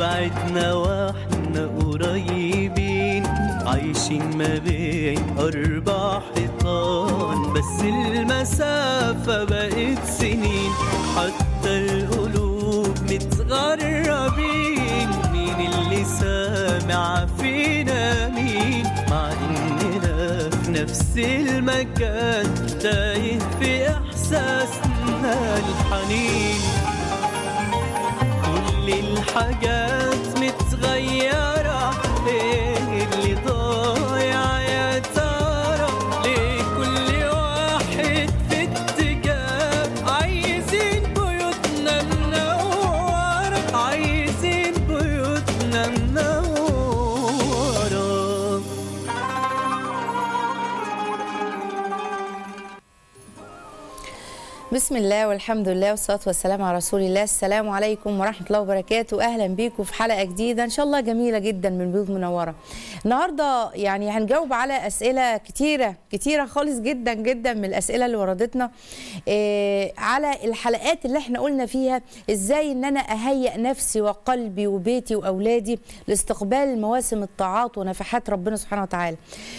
بعدنا واحنا قريبين عايشين ما بين أربع حيطان بس المسافة بقت سنين حتى القلوب متغربين مين اللي سامع فينا مين مع إننا في نفس المكان تايه في إحساسنا الحنين كل الحاجات متغيرة ايه اللي ضايع يا ترى ليه كل واحد في اتجاه عايزين بيوتنا منورة عايزين بيوتنا منورة بسم الله والحمد لله والصلاة والسلام على رسول الله السلام عليكم ورحمة الله وبركاته أهلا بيكم في حلقة جديدة إن شاء الله جميلة جدا من بيوت منورة النهاردة يعني هنجاوب على أسئلة كتيرة كتيرة خالص جدا جدا من الأسئلة اللي وردتنا إيه على الحلقات اللي احنا قلنا فيها إزاي إن أنا أهيئ نفسي وقلبي وبيتي وأولادي لاستقبال مواسم الطاعات ونفحات ربنا سبحانه وتعالى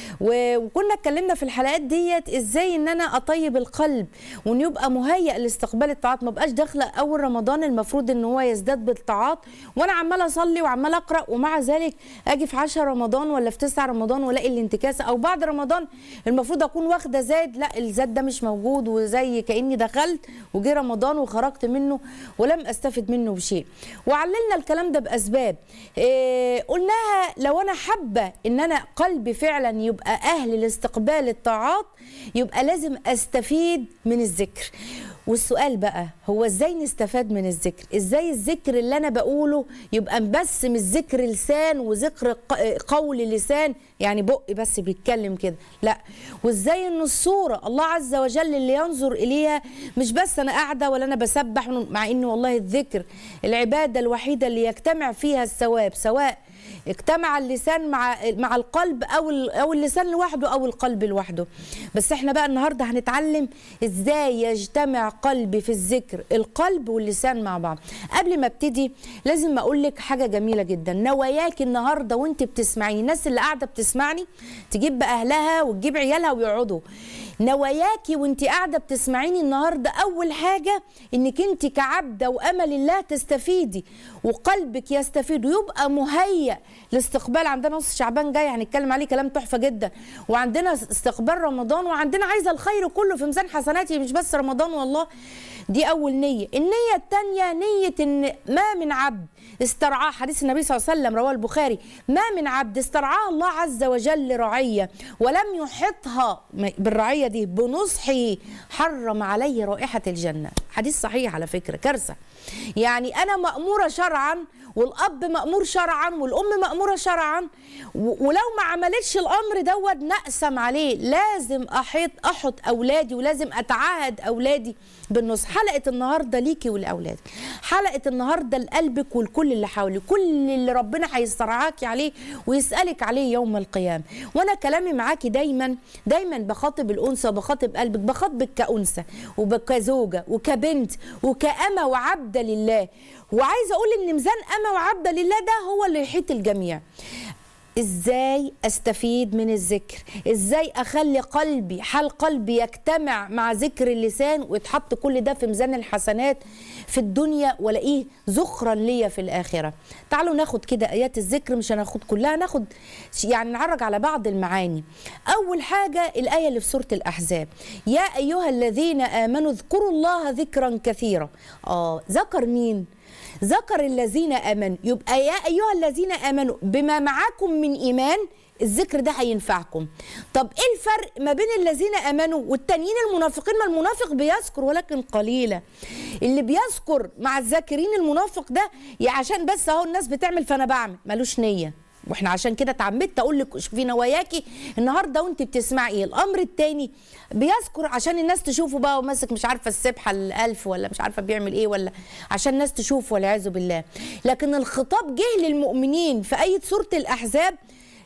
و- وكنا اتكلمنا في الحلقات ديت ازاي ان انا اطيب القلب وان يبقى مهيئ لاستقبال الطاعات ما بقاش داخله اول رمضان المفروض ان هو يزداد بالطاعات وانا عماله اصلي وعماله اقرا ومع ذلك اجي في 10 رمضان ولا في 9 رمضان والاقي الانتكاسه او بعد رمضان المفروض اكون واخده زاد لا الزاد ده مش موجود وزي كاني دخلت وجي رمضان وخرجت منه ولم استفد منه بشيء وعللنا الكلام ده باسباب إيه قلناها لو انا حابه ان انا قلبي فعلا يبقى اهل لاستقبال الطاعات يبقى لازم استفيد من الذكر والسؤال بقى هو ازاي نستفاد من الذكر ازاي الذكر اللي انا بقوله يبقى بس مش ذكر لسان وذكر ق- قول لسان يعني بقي بس بيتكلم كده لا وازاي ان الصوره الله عز وجل اللي ينظر اليها مش بس انا قاعده ولا انا بسبح مع ان والله الذكر العباده الوحيده اللي يجتمع فيها الثواب سواء اجتمع اللسان مع مع القلب او ال- او اللسان لوحده او القلب لوحده بس احنا بقى النهارده هنتعلم ازاي يجتمع قلبي في الذكر القلب واللسان مع بعض قبل ما ابتدي لازم اقول لك حاجه جميله جدا نواياك النهارده وانت بتسمعيني الناس اللي قاعده بتسمعني تجيب بقى اهلها وتجيب عيالها ويقعدوا نواياكي وانت قاعده بتسمعيني النهارده اول حاجه انك انت كعبده وامل الله تستفيدي وقلبك يستفيد ويبقى مهيأ لاستقبال عندنا نص شعبان جاي هنتكلم عليه كلام تحفه جدا وعندنا استقبال رمضان وعندنا عايزه الخير كله في ميزان حسناتي مش بس رمضان والله دي اول نيه النيه الثانيه نيه ان ما من عبد استرعاه حديث النبي صلى الله عليه وسلم رواه البخاري ما من عبد استرعاه الله عز وجل رعيه ولم يحطها بالرعيه دي بنصحه حرم عليه رائحه الجنه حديث صحيح على فكره كارثه يعني انا ماموره شرعا والاب مامور شرعا والام ماموره شرعا و- ولو ما عملتش الامر دوت نقسم عليه لازم احيط احط اولادي ولازم اتعهد اولادي بالنص حلقه النهارده ليكي ولاولادك حلقه النهارده لقلبك والكل اللي حواليك كل اللي ربنا هيسترعاكي عليه ويسالك عليه يوم القيامه وانا كلامي معاكي دايما دايما بخاطب الانثى وبخاطب قلبك بخاطبك كانثى وكزوجه وكبنت وكأمة وعبده لله وعايزه اقول ان ميزان أمة وعبده لله ده هو اللي يحيط الجميع ازاي استفيد من الذكر ازاي اخلي قلبي حال قلبي يجتمع مع ذكر اللسان ويتحط كل ده في ميزان الحسنات في الدنيا والاقيه ذخرا ليا في الاخره تعالوا ناخد كده ايات الذكر مش هناخد كلها ناخد يعني نعرج على بعض المعاني اول حاجه الايه اللي في سوره الاحزاب يا ايها الذين امنوا اذكروا الله ذكرا كثيرا اه ذكر مين ذكر الذين امنوا يبقى يا ايها الذين امنوا بما معاكم من ايمان الذكر ده هينفعكم طب ايه الفرق ما بين الذين امنوا والتانيين المنافقين ما المنافق بيذكر ولكن قليلا اللي بيذكر مع الذاكرين المنافق ده يا عشان بس اهو الناس بتعمل فانا بعمل ملوش نيه واحنا عشان كده اتعمدت اقول لك في نواياكي النهارده وانت بتسمعي ايه الامر الثاني بيذكر عشان الناس تشوفه بقى وماسك مش عارفه السبحه الالف ولا مش عارفه بيعمل ايه ولا عشان الناس تشوفه والعياذ بالله لكن الخطاب جه للمؤمنين في ايه سوره الاحزاب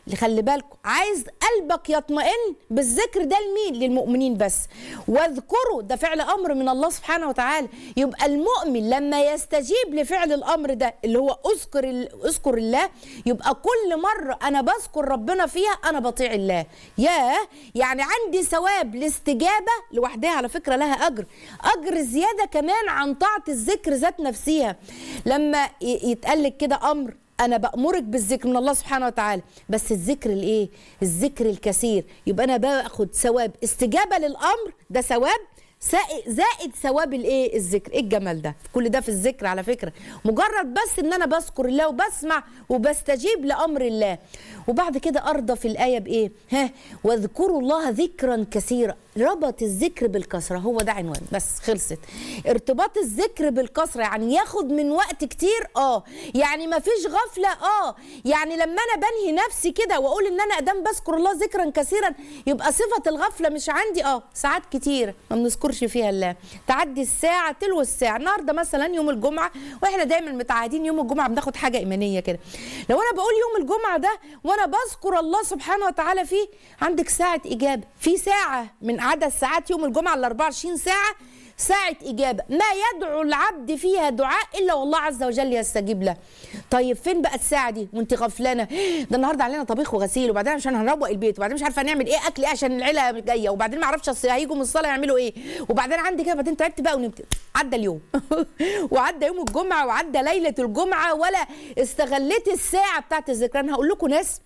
اللي خلي بالكم عايز قلبك يطمئن بالذكر ده لمين للمؤمنين بس واذكروا ده فعل امر من الله سبحانه وتعالى يبقى المؤمن لما يستجيب لفعل الامر ده اللي هو اذكر ال- اذكر الله يبقى كل مره انا بذكر ربنا فيها انا بطيع الله ياه يعني عندي ثواب الاستجابه لوحدها على فكره لها اجر اجر زياده كمان عن طاعه الذكر ذات نفسها لما ي- يتقال لك كده امر انا بامرك بالذكر من الله سبحانه وتعالى بس الذكر الايه الذكر الكثير يبقى انا باخد ثواب استجابه للامر ده ثواب زائد- زائد ثواب الايه الذكر ايه الجمال ده كل ده في الذكر على فكره مجرد بس ان انا بذكر الله وبسمع وبستجيب لامر الله وبعد كده ارضى في الايه بايه ها واذكروا الله ذكرا كثيرا ربط الذكر بالكسره هو ده عنوان بس خلصت ارتباط الذكر بالكسره يعني ياخد من وقت كتير اه يعني ما فيش غفله اه يعني لما انا بنهي نفسي كده واقول ان انا ادام بذكر الله ذكرا كثيرا يبقى صفه الغفله مش عندي اه ساعات كتير ما بنذكرش فيها الله تعدي الساعه تلو الساعه النهارده مثلا يوم الجمعه واحنا دايما متعودين يوم الجمعه بناخد حاجه ايمانيه كده لو انا بقول يوم الجمعه ده وانا بذكر الله سبحانه وتعالى فيه عندك ساعه اجابه في ساعه من عدد ساعات يوم الجمعه ال 24 ساعه ساعة إجابة ما يدعو العبد فيها دعاء إلا والله عز وجل يستجيب له طيب فين بقى الساعة دي وانت غفلانة ده النهاردة علينا طبيخ وغسيل وبعدين عشان هنروق البيت وبعدين مش عارفة هنعمل إيه أكل إيه عشان العيلة جاية وبعدين ما أعرفش أصل هيجوا من الصلاة يعملوا إيه وبعدين عندي كده بعدين تعبت بقى ونمت عدى اليوم وعدى يوم الجمعة وعدى ليلة الجمعة ولا استغليت الساعة بتاعت الذكر أنا هقول لكم ناس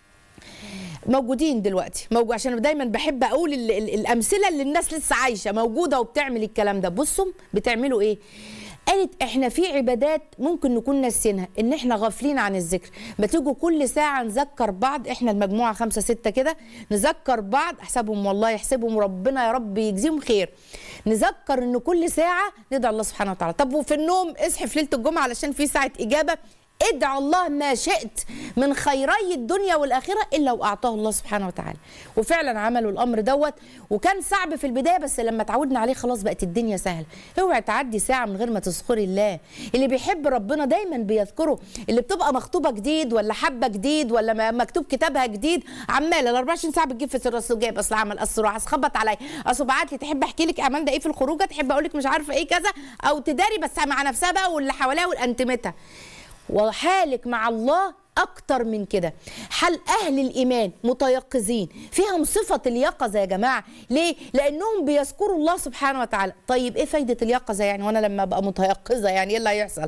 موجودين دلوقتي موجود عشان دايما بحب اقول ال ال الامثله اللي الناس لسه عايشه موجوده وبتعمل الكلام ده بصوا بتعملوا ايه قالت احنا في عبادات ممكن نكون ناسينها ان احنا غافلين عن الذكر ما تيجوا كل ساعه نذكر بعض احنا المجموعه خمسة ستة كده نذكر بعض احسبهم والله يحسبهم ربنا يا رب يجزيهم خير نذكر ان كل ساعه ندعو الله سبحانه وتعالى طب وفي النوم اصحي في ليله الجمعه علشان في ساعه اجابه ادعى الله ما شئت من خيري الدنيا والاخره الا واعطاه الله سبحانه وتعالى وفعلا عملوا الامر دوت وكان صعب في البدايه بس لما اتعودنا عليه خلاص بقت الدنيا سهله اوعي تعدي ساعه من غير ما تذكري الله اللي بيحب ربنا دايما بيذكره اللي بتبقى مخطوبه جديد ولا حبه جديد ولا م- مكتوب كتابها جديد عماله ال 24 ساعه بتجيب في سر اصل جايب اصل عمل اصل راح اصل خبط عليا اصل بعت لي تحب احكي لك عملنا ايه في الخروجه تحب اقول لك مش عارفه ايه كذا او تداري بس مع نفسها بقى واللي حواليها والانتمتها وحالك مع الله اكتر من كده حال اهل الايمان متيقظين فيهم صفه اليقظه يا جماعه ليه لانهم بيذكروا الله سبحانه وتعالى طيب ايه فايده اليقظه يعني وانا لما ابقى متيقظه يعني ايه اللي هيحصل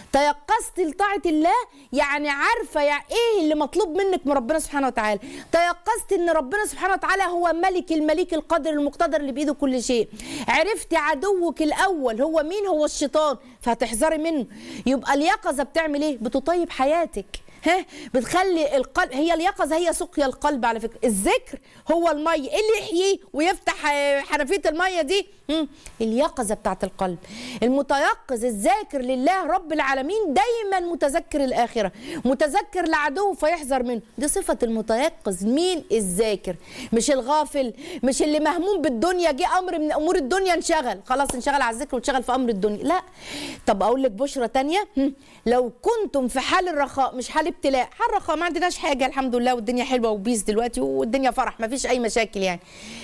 تيقظت لطاعه الله يعني عارفه يعني ايه اللي مطلوب منك من ربنا سبحانه وتعالى تيقظت ان ربنا سبحانه وتعالى هو ملك المليك القادر المقتدر اللي بايده كل شيء عرفت عدوك الاول هو مين هو الشيطان فهتحذري منه يبقى اليقظه بتعمل ايه بتطيب حياتك ها بتخلي القلب هي اليقظه هي سقيا القلب على فكره الذكر هو الميه إيه اللي يحييه ويفتح آه، حنفيه الميه دي مم. اليقظه بتاعت القلب المتيقظ الذاكر لله رب العالمين دايما متذكر الاخره متذكر لعدوه فيحذر منه دي صفه المتيقظ مين الذاكر مش الغافل مش اللي مهموم بالدنيا جه امر من امور الدنيا انشغل خلاص انشغل على الذكر وانشغل في امر الدنيا لا طب اقول لك بشرة تانية هم، لو كنتم في حال الرخاء مش حال ابتلاء حال الرخاء ما عندناش حاجه الحمد لله والدنيا حلوه وبيس دلوقتي والدنيا فرح ما فيش اي مشاكل يعني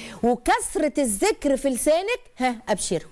وكثره الذكر في لسانك ها ابشروا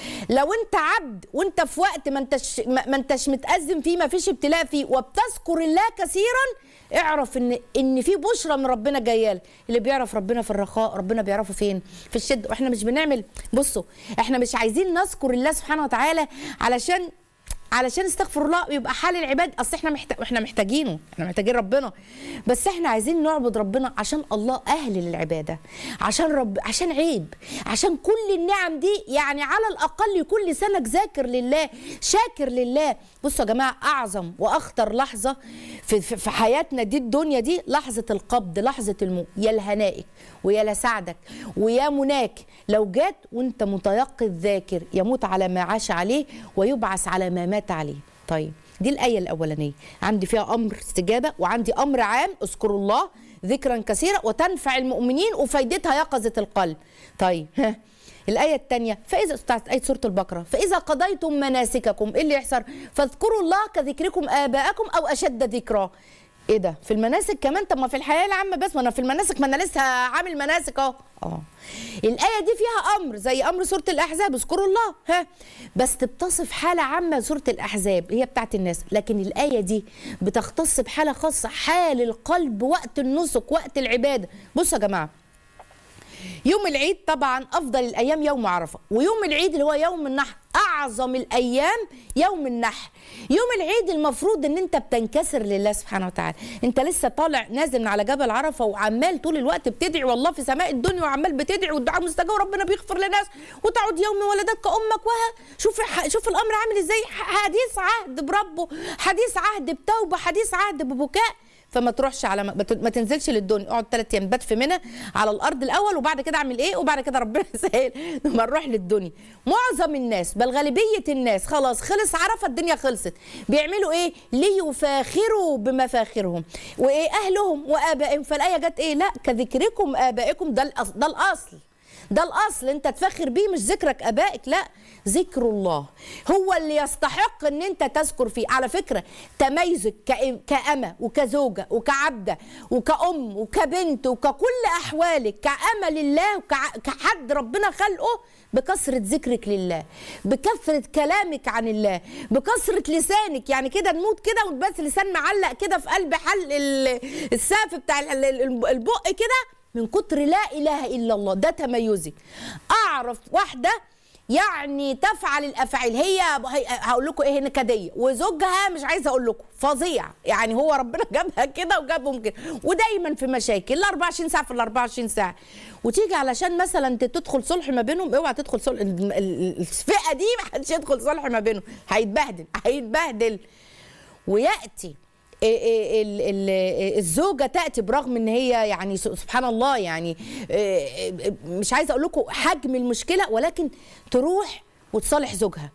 لو انت عبد وانت في وقت ما انتش ما ما انتش متأزم فيه ما فيش ابتلاء فيه وبتذكر الله كثيرا اعرف ان ان في بشرى من ربنا جايه لك اللي بيعرف ربنا في الرخاء ربنا بيعرفه فين في الشده واحنا مش بنعمل بصوا احنا مش عايزين نذكر الله سبحانه وتعالى علشان علشان استغفر الله يبقى حال العباد اصل احنا محتاج احنا محتاجينه احنا محتاجين ربنا بس احنا عايزين نعبد ربنا عشان الله اهل للعباده عشان رب عشان عيب عشان كل النعم دي يعني على الاقل يكون لسانك ذاكر لله شاكر لله بصوا يا جماعه اعظم واخطر لحظه في, في, في حياتنا دي الدنيا دي لحظه القبض لحظه الموت يا لهنائك ويا لسعدك ويا مناك لو جات وانت متيقظ ذاكر يموت على ما عاش عليه ويبعث على ما مات عليه طيب دي الآية الأولانية عندي فيها أمر استجابة وعندي أمر عام اذكروا الله ذكرا كثيرا وتنفع المؤمنين وفايدتها يقظة القلب طيب ها الآية الثانية فإذا بتاعت آية سورة البقرة فإذا قضيتم مناسككم إيه اللي يحصل فاذكروا الله كذكركم آباءكم أو أشد ذكرا ايه ده في المناسك كمان طب ما في الحياه العامه بس ما انا في المناسك ما انا لسه عامل مناسك اهو اه الايه دي فيها امر زي امر سوره الاحزاب اذكروا الله ها بس بتصف حاله عامه سوره الاحزاب هي بتاعت الناس لكن الايه دي بتختص بحاله خاصه حال القلب وقت النسك وقت العباده بصوا يا جماعه يوم العيد طبعا افضل الايام يوم عرفه ويوم العيد اللي هو يوم النحر اعظم الايام يوم النحر يوم العيد المفروض ان انت بتنكسر لله سبحانه وتعالى انت لسه طالع نازل من على جبل عرفه وعمال طول الوقت بتدعي والله في سماء الدنيا وعمال بتدعي والدعاء مستجاب وربنا بيغفر لناس وتعود يوم ولدتك امك وها شوف شوف الامر عامل ازاي حديث عهد بربه حديث عهد بتوبه حديث عهد ببكاء فما تروحش على ما, ما تنزلش للدنيا اقعد ثلاث ايام بات في منى على الارض الاول وبعد كده اعمل ايه وبعد كده ربنا يسهل ما نروح للدنيا معظم الناس بل غالبيه الناس خلاص خلص عرفه الدنيا خلصت بيعملوا ايه ليفاخروا بمفاخرهم وايه اهلهم وابائهم فالايه جت ايه لا كذكركم ابائكم ده الأصل ده الاصل ده الاصل انت تفخر بيه مش ذكرك ابائك لا ذكر الله هو اللي يستحق ان انت تذكر فيه على فكره تميزك كأمة وكزوجة وكعبدة وكأم وكبنت وككل احوالك كأمة لله وكحد ربنا خلقه بكثرة ذكرك لله بكثرة كلامك عن الله بكثرة لسانك يعني كده نموت كده بس لسان معلق كده في قلب حل السقف بتاع البق كده من كتر لا اله الا الله ده تميزك اعرف واحده يعني تفعل الافعال هي هقول لكم ايه نكديه وزوجها مش عايزه اقول لكم فظيع يعني هو ربنا جابها كده وجابهم كده ودايما في مشاكل ال 24 ساعه في ال 24 ساعه وتيجي علشان مثلا تدخل صلح ما بينهم اوعى تدخل صلح الفئه دي ما حدش يدخل صلح ما بينهم هيتبهدل هيتبهدل وياتي الزوجه تاتي برغم ان هي يعني سبحان الله يعني مش عايزه اقول لكم حجم المشكله ولكن تروح وتصالح زوجها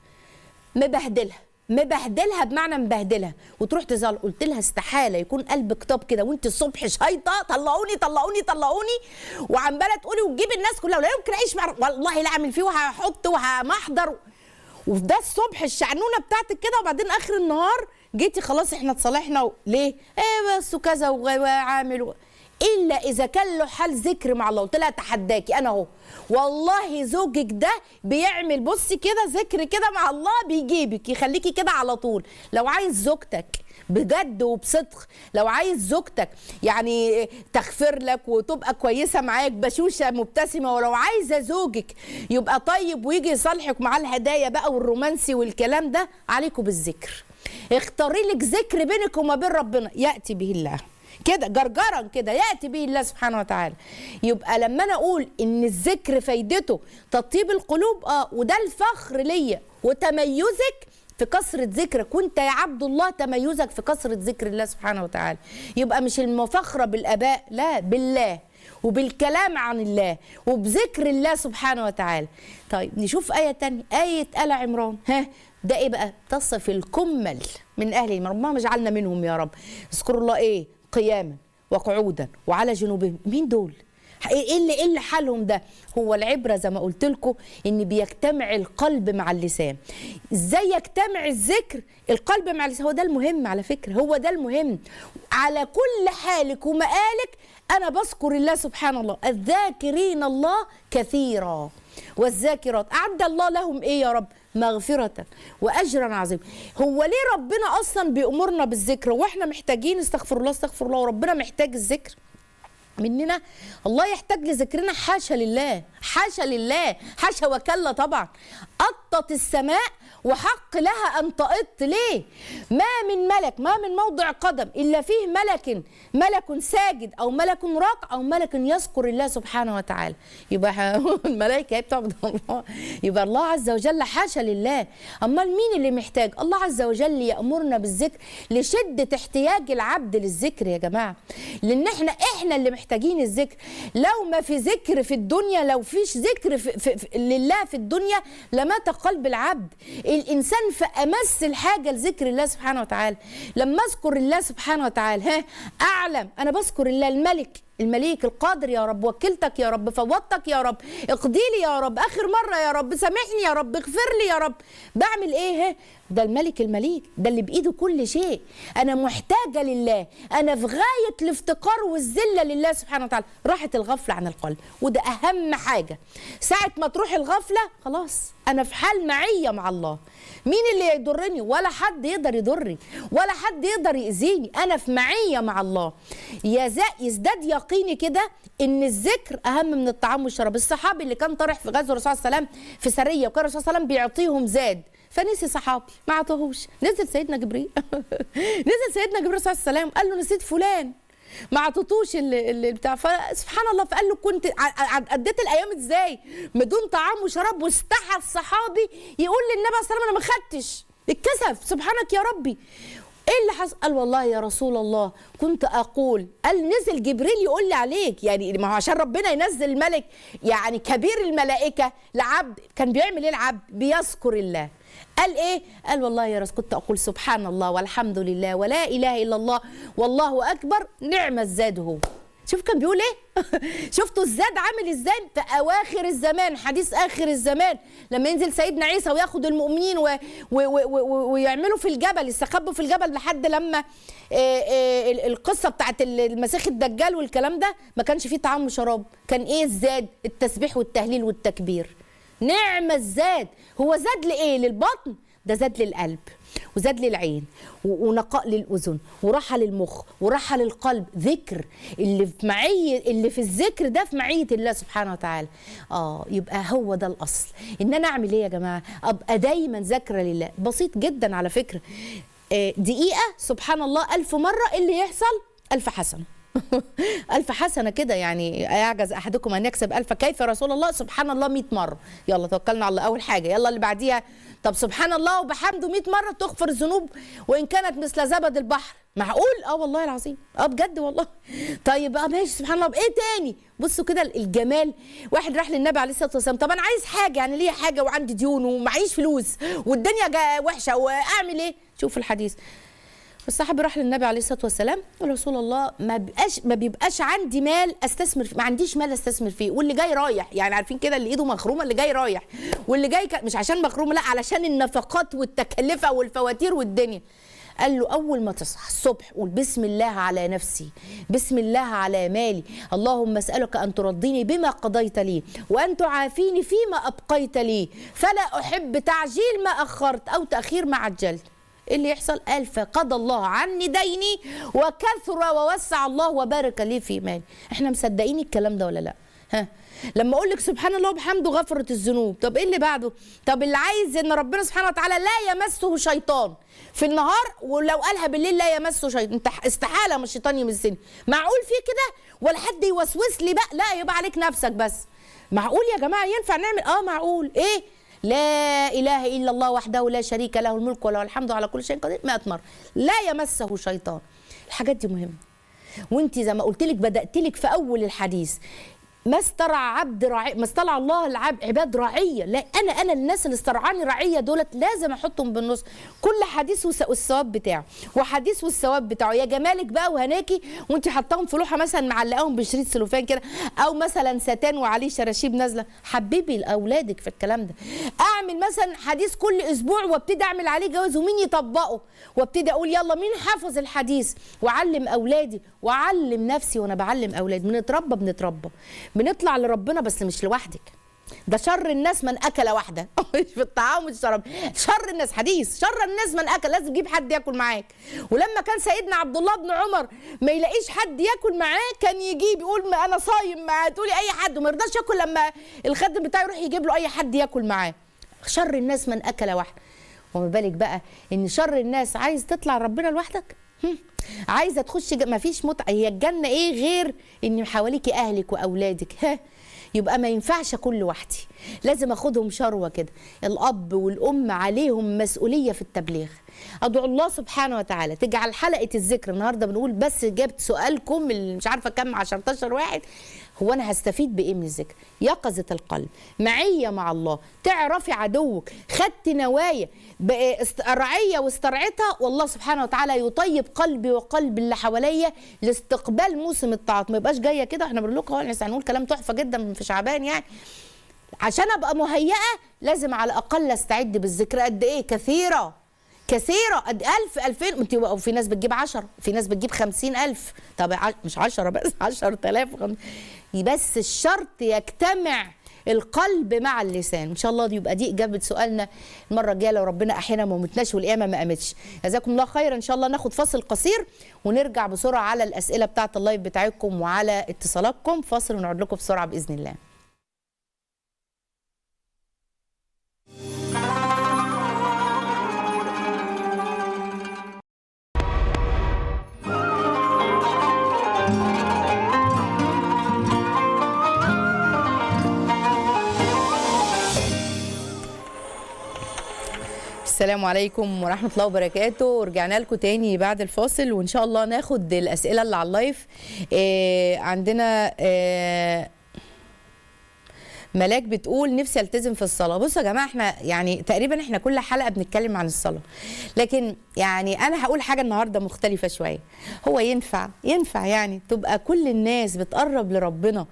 مبهدلها مبهدلها بمعنى مبهدلها وتروح تزعل قلت لها استحاله يكون قلبك طب كده وانت الصبح شايطه طلعوني طلعوني طلعوني وعماله تقولي وتجيب الناس كلها ولا يمكن اعيش مع والله لا اعمل فيه وهحط وهمحضر وده الصبح الشعنونه بتاعتك كده وبعدين اخر النهار جيتي خلاص احنا اتصالحنا و... ليه؟ ايه بس وكذا وعامل و... الا اذا كان له حال ذكر مع الله قلت لها اتحداكي انا اهو والله زوجك ده بيعمل بصي كده ذكر كده مع الله بيجيبك يخليكي كده على طول لو عايز زوجتك بجد وبصدق لو عايز زوجتك يعني تغفر لك وتبقى كويسه معاك بشوشه مبتسمه ولو عايزه زوجك يبقى طيب ويجي يصالحك مع الهدايا بقى والرومانسي والكلام ده عليكم بالذكر اختاري لك ذكر بينك وما بين ربنا ياتي به الله كده جرجرا كده ياتي به الله سبحانه وتعالى يبقى لما انا اقول ان الذكر فايدته تطيب القلوب اه وده الفخر ليا وتميزك في كثرة ذكرك وانت يا عبد الله تميزك في كثرة ذكر الله سبحانه وتعالى يبقى مش المفخرة بالاباء لا بالله وبالكلام عن الله وبذكر الله سبحانه وتعالى طيب نشوف آية تانية آية آل عمران ها ده ايه بقى تصف الكمل من اهل الايمان ربنا اجعلنا منهم يا رب اذكروا الله ايه قياما وقعودا وعلى جنوبهم مين دول ايه اللي ايه اللي حالهم ده هو العبره زي ما قلت لكم ان بيجتمع القلب مع اللسان ازاي يجتمع الذكر القلب مع اللسان هو ده المهم على فكره هو ده المهم على كل حالك ومقالك انا بذكر الله سبحان الله الذاكرين الله كثيرا والذاكرات اعد الله لهم ايه يا رب مغفرة وأجرا عظيما هو ليه ربنا أصلا بيأمرنا بالذكر واحنا محتاجين استغفر الله استغفر الله وربنا محتاج الذكر مننا الله يحتاج لذكرنا حاشا لله حاشا لله حاشا وكلا طبعا قطت السماء وحق لها ان تقط ليه ما من ملك ما من موضع قدم الا فيه ملك ملك ساجد او ملك راق او ملك يذكر الله سبحانه وتعالى يبقى الملائكه بتعبد الله يبقى الله عز وجل حاشا لله امال مين اللي محتاج الله عز وجل يامرنا بالذكر لشده احتياج العبد للذكر يا جماعه لان احنا احنا اللي محتاجين الذكر لو ما في ذكر في الدنيا لو فيش ذكر في في في لله في الدنيا لمات قلب العبد الانسان في امس الحاجه لذكر الله سبحانه وتعالى لما اذكر الله سبحانه وتعالى ها اعلم انا بذكر الله الملك المليك القادر يا رب وكلتك يا رب فوضتك يا رب اقضي لي يا رب اخر مره يا رب سامحني يا رب اغفر لي يا رب بعمل ايه ده الملك المليك ده اللي بايده كل شيء انا محتاجه لله انا في غايه الافتقار والذله لله سبحانه وتعالى راحت الغفله عن القلب وده اهم حاجه ساعه ما تروح الغفله خلاص انا في حال معيه مع الله مين اللي يضرني ولا حد يقدر يضرني ولا حد يقدر يأذيني انا في معيه مع الله يزا- يزداد يقيني كده ان الذكر اهم من الطعام والشراب الصحابي اللي كان طارح في غزوه الرسول صلى الله عليه وسلم في سريه وكان الرسول صلى الله عليه وسلم بيعطيهم زاد فنسي صحابي ما عطاهوش نزل سيدنا جبريل نزل سيدنا جبريل صلى الله عليه وسلم قال له نسيت فلان ما عطتوش اللي, اللي بتاع فسبحان الله فقال له كنت ع- ع- عديت الايام ازاي بدون طعام وشراب واستحى الصحابي يقول للنبي صلى الله عليه وسلم انا ما خدتش اتكسف سبحانك يا ربي ايه اللي حصل قال والله يا رسول الله كنت اقول قال نزل جبريل يقول لي عليك يعني ما هو عشان ربنا ينزل الملك يعني كبير الملائكه لعبد كان بيعمل ايه العبد بيذكر الله قال ايه قال والله يا رسول كنت اقول سبحان الله والحمد لله ولا اله الا الله والله اكبر نعم الزاد هو شوف كان بيقول ايه شفتوا الزاد عامل ازاي في اواخر الزمان حديث اخر الزمان لما ينزل سيدنا عيسى وياخد المؤمنين و... و... و... و... ويعملوا في الجبل يستخبوا في الجبل لحد لما آه، آه، ال- القصه بتاعت ال- المسيح الدجال والكلام ده ما كانش فيه طعام وشراب كان ايه الزاد التسبيح والتهليل والتكبير نعم الزاد هو زاد لايه للبطن ده زاد للقلب وزاد للعين و- ونقاء للاذن وراحه للمخ وراحه للقلب ذكر اللي في معيه اللي في الذكر ده في معيه الله سبحانه وتعالى اه يبقى هو ده الاصل ان انا اعمل ايه يا جماعه ابقى دايما ذاكره لله بسيط جدا على فكره آه، دقيقه سبحان الله ألف مره إيه اللي يحصل ألف حسنه ألف حسنة كده يعني يعجز أحدكم أن يكسب ألف كيف يا رسول الله سبحان الله 100 مرة يلا توكلنا على الله أول حاجة يلا اللي بعديها طب سبحان الله وبحمده 100 مرة تغفر الذنوب وإن كانت مثل زبد البحر معقول اه والله العظيم اه بجد والله طيب اه ماشي سبحان الله بايه تاني بصوا كده الجمال واحد راح للنبي عليه الصلاه والسلام طب انا عايز حاجه يعني ليا حاجه وعندي ديون ومعيش فلوس والدنيا جا- وحشه واعمل ايه شوف الحديث الصحابي راح للنبي عليه الصلاه والسلام قال له رسول الله ما بيبقاش ما بيبقاش عندي مال استثمر فيه ما عنديش مال استثمر فيه واللي جاي رايح يعني عارفين كده اللي ايده مخرومه اللي جاي رايح واللي جاي ك... مش عشان مخرومه لا علشان النفقات والتكلفه والفواتير والدنيا قال له اول ما تصحى الصبح قول بسم الله على نفسي بسم الله على مالي اللهم اسالك ان ترضيني بما قضيت لي وان تعافيني فيما ابقيت لي فلا احب تعجيل ما اخرت او تاخير ما عجلت إيه اللي يحصل قال فقضى الله عني ديني وكثر ووسع الله وبارك لي في مالي احنا مصدقين الكلام ده ولا لا ها لما اقول لك سبحان الله وبحمده غفرت الذنوب طب ايه اللي بعده طب اللي عايز ان ربنا سبحانه وتعالى لا يمسه شيطان في النهار ولو قالها بالليل لا يمسه شيطان انت استحاله من الشيطان يمسني معقول في كده ولا حد يوسوس لي بقى لا يبقى عليك نفسك بس معقول يا جماعه ينفع نعمل اه معقول ايه لا اله الا الله وحده لا شريك له الملك وله الحمد على كل شيء قدير 100 مره لا يمسه شيطان الحاجات دي مهمه وانت زي ما قلت لك بدات لك في اول الحديث ما استرعى عبد رعي ما استرعى الله العبد عباد رعيه لا انا انا الناس اللي استرعاني رعيه دولت لازم احطهم بالنص كل حديث والس- والثواب بتاعه وحديث والثواب بتاعه يا جمالك بقى وهناكي وانت حطاهم في لوحه مثلا معلقاهم بشريط سلوفان كده او مثلا ستان وعليه شراشيب نازله حببي لاولادك في الكلام ده اعمل مثلا حديث كل اسبوع وابتدي اعمل عليه جواز ومين يطبقه وابتدي اقول يلا مين حافظ الحديث واعلم اولادي واعلم نفسي وانا بعلم اولادي بنتربى بنتربى بنطلع لربنا بس مش لوحدك ده شر الناس من اكل وحده مش في الطعام والشراب شر الناس حديث شر الناس من اكل لازم تجيب حد ياكل معاك ولما كان سيدنا عبد الله بن عمر ما يلاقيش حد ياكل معاه كان يجيب يقول ما انا صايم معاه تقولي اي حد وما يرضاش ياكل لما الخادم بتاعه يروح يجيب له اي حد ياكل معاه شر الناس من اكل وحده وما بالك بقى ان شر الناس عايز تطلع ربنا لوحدك هم. عايزه تخش ج... مفيش متعه هي الجنه ايه غير ان حواليكي اهلك واولادك ها يبقى ما ينفعش اكون لوحدي لازم اخدهم شروه كده الاب والام عليهم مسؤوليه في التبليغ ادعو الله سبحانه وتعالى تجعل حلقه الذكر النهارده بنقول بس جبت سؤالكم اللي مش عارفه كم 10 واحد هو انا هستفيد بايه من الذكر يقظه القلب معيه مع الله تعرفي عدوك خدت نوايا بقى است- رعيه واسترعتها والله سبحانه وتعالى يطيب قلبي وقلب اللي حواليا لاستقبال موسم الطاعات ما يبقاش جايه كده احنا بنقول لكم اهو احنا هنقول كلام تحفه جدا في شعبان يعني عشان ابقى مهيئه لازم على الاقل استعد بالذكر قد ايه كثيره كثيرة قد ألف ألفين انت وفي ناس بتجيب عشر في ناس بتجيب خمسين ألف طب ع- مش عشرة بس عشر تلاف وخم... بس الشرط يجتمع القلب مع اللسان ان شاء الله دي يبقى دي اجابه سؤالنا المره الجايه لو ربنا احيانا ما متناش والقيامه ما قامتش جزاكم الله خيرا ان شاء الله ناخد فاصل قصير ونرجع بسرعه على الاسئله بتاعه اللايف بتاعتكم وعلى اتصالاتكم فاصل ونعود لكم بسرعه باذن الله السلام عليكم ورحمة الله وبركاته ورجعنا لكم تاني بعد الفاصل وإن شاء الله ناخد الأسئلة اللي على اللايف إيه عندنا إيه ملاك بتقول نفسي التزم في الصلاه بصوا يا جماعه احنا يعني تقريبا احنا كل حلقه بنتكلم عن الصلاه لكن يعني انا هقول حاجه النهارده مختلفه شويه هو ينفع ينفع يعني تبقى كل الناس بتقرب لربنا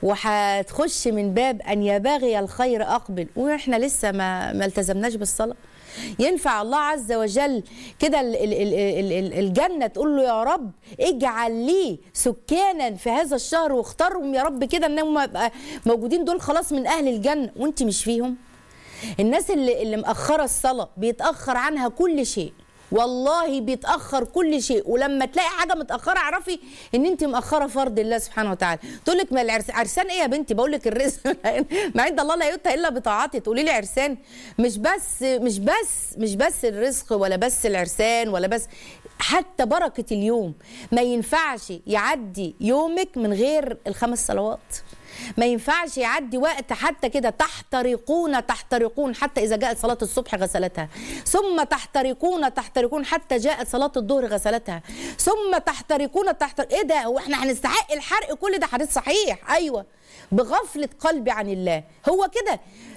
وهتخش من باب ان يا باغي الخير اقبل واحنا لسه ما ما التزمناش بالصلاه ينفع الله عز وجل كده ال- ال- ال- ال- ال- الجنة تقول له يا رب اجعل لي سكانا في هذا الشهر واختارهم يا رب كده انهم يبقى موجودين دول خلاص من اهل الجنة وانت مش فيهم الناس اللي, اللي مأخرة الصلاة بيتأخر عنها كل شيء والله بيتاخر كل شيء ولما تلاقي حاجه متاخره اعرفي ان انت مأخره فرض الله سبحانه وتعالى تقول لك ما العرس عرسان ايه يا بنتي بقول لك الرزق ما عند الله لا يؤتى الا بطاعته تقولي لي عرسان مش بس مش بس مش بس الرزق ولا بس العرسان ولا بس حتى بركه اليوم ما ينفعش يعدي يومك من غير الخمس صلوات ما ينفعش يعدي وقت حتى كده تحترقون تحترقون حتى اذا جاءت صلاه الصبح غسلتها ثم تحترقون تحترقون حتى جاءت صلاه الظهر غسلتها ثم تحترقون تحترق ايه ده هو احنا هنستحق الحرق كل ده حديث صحيح ايوه بغفله قلبي عن الله هو كده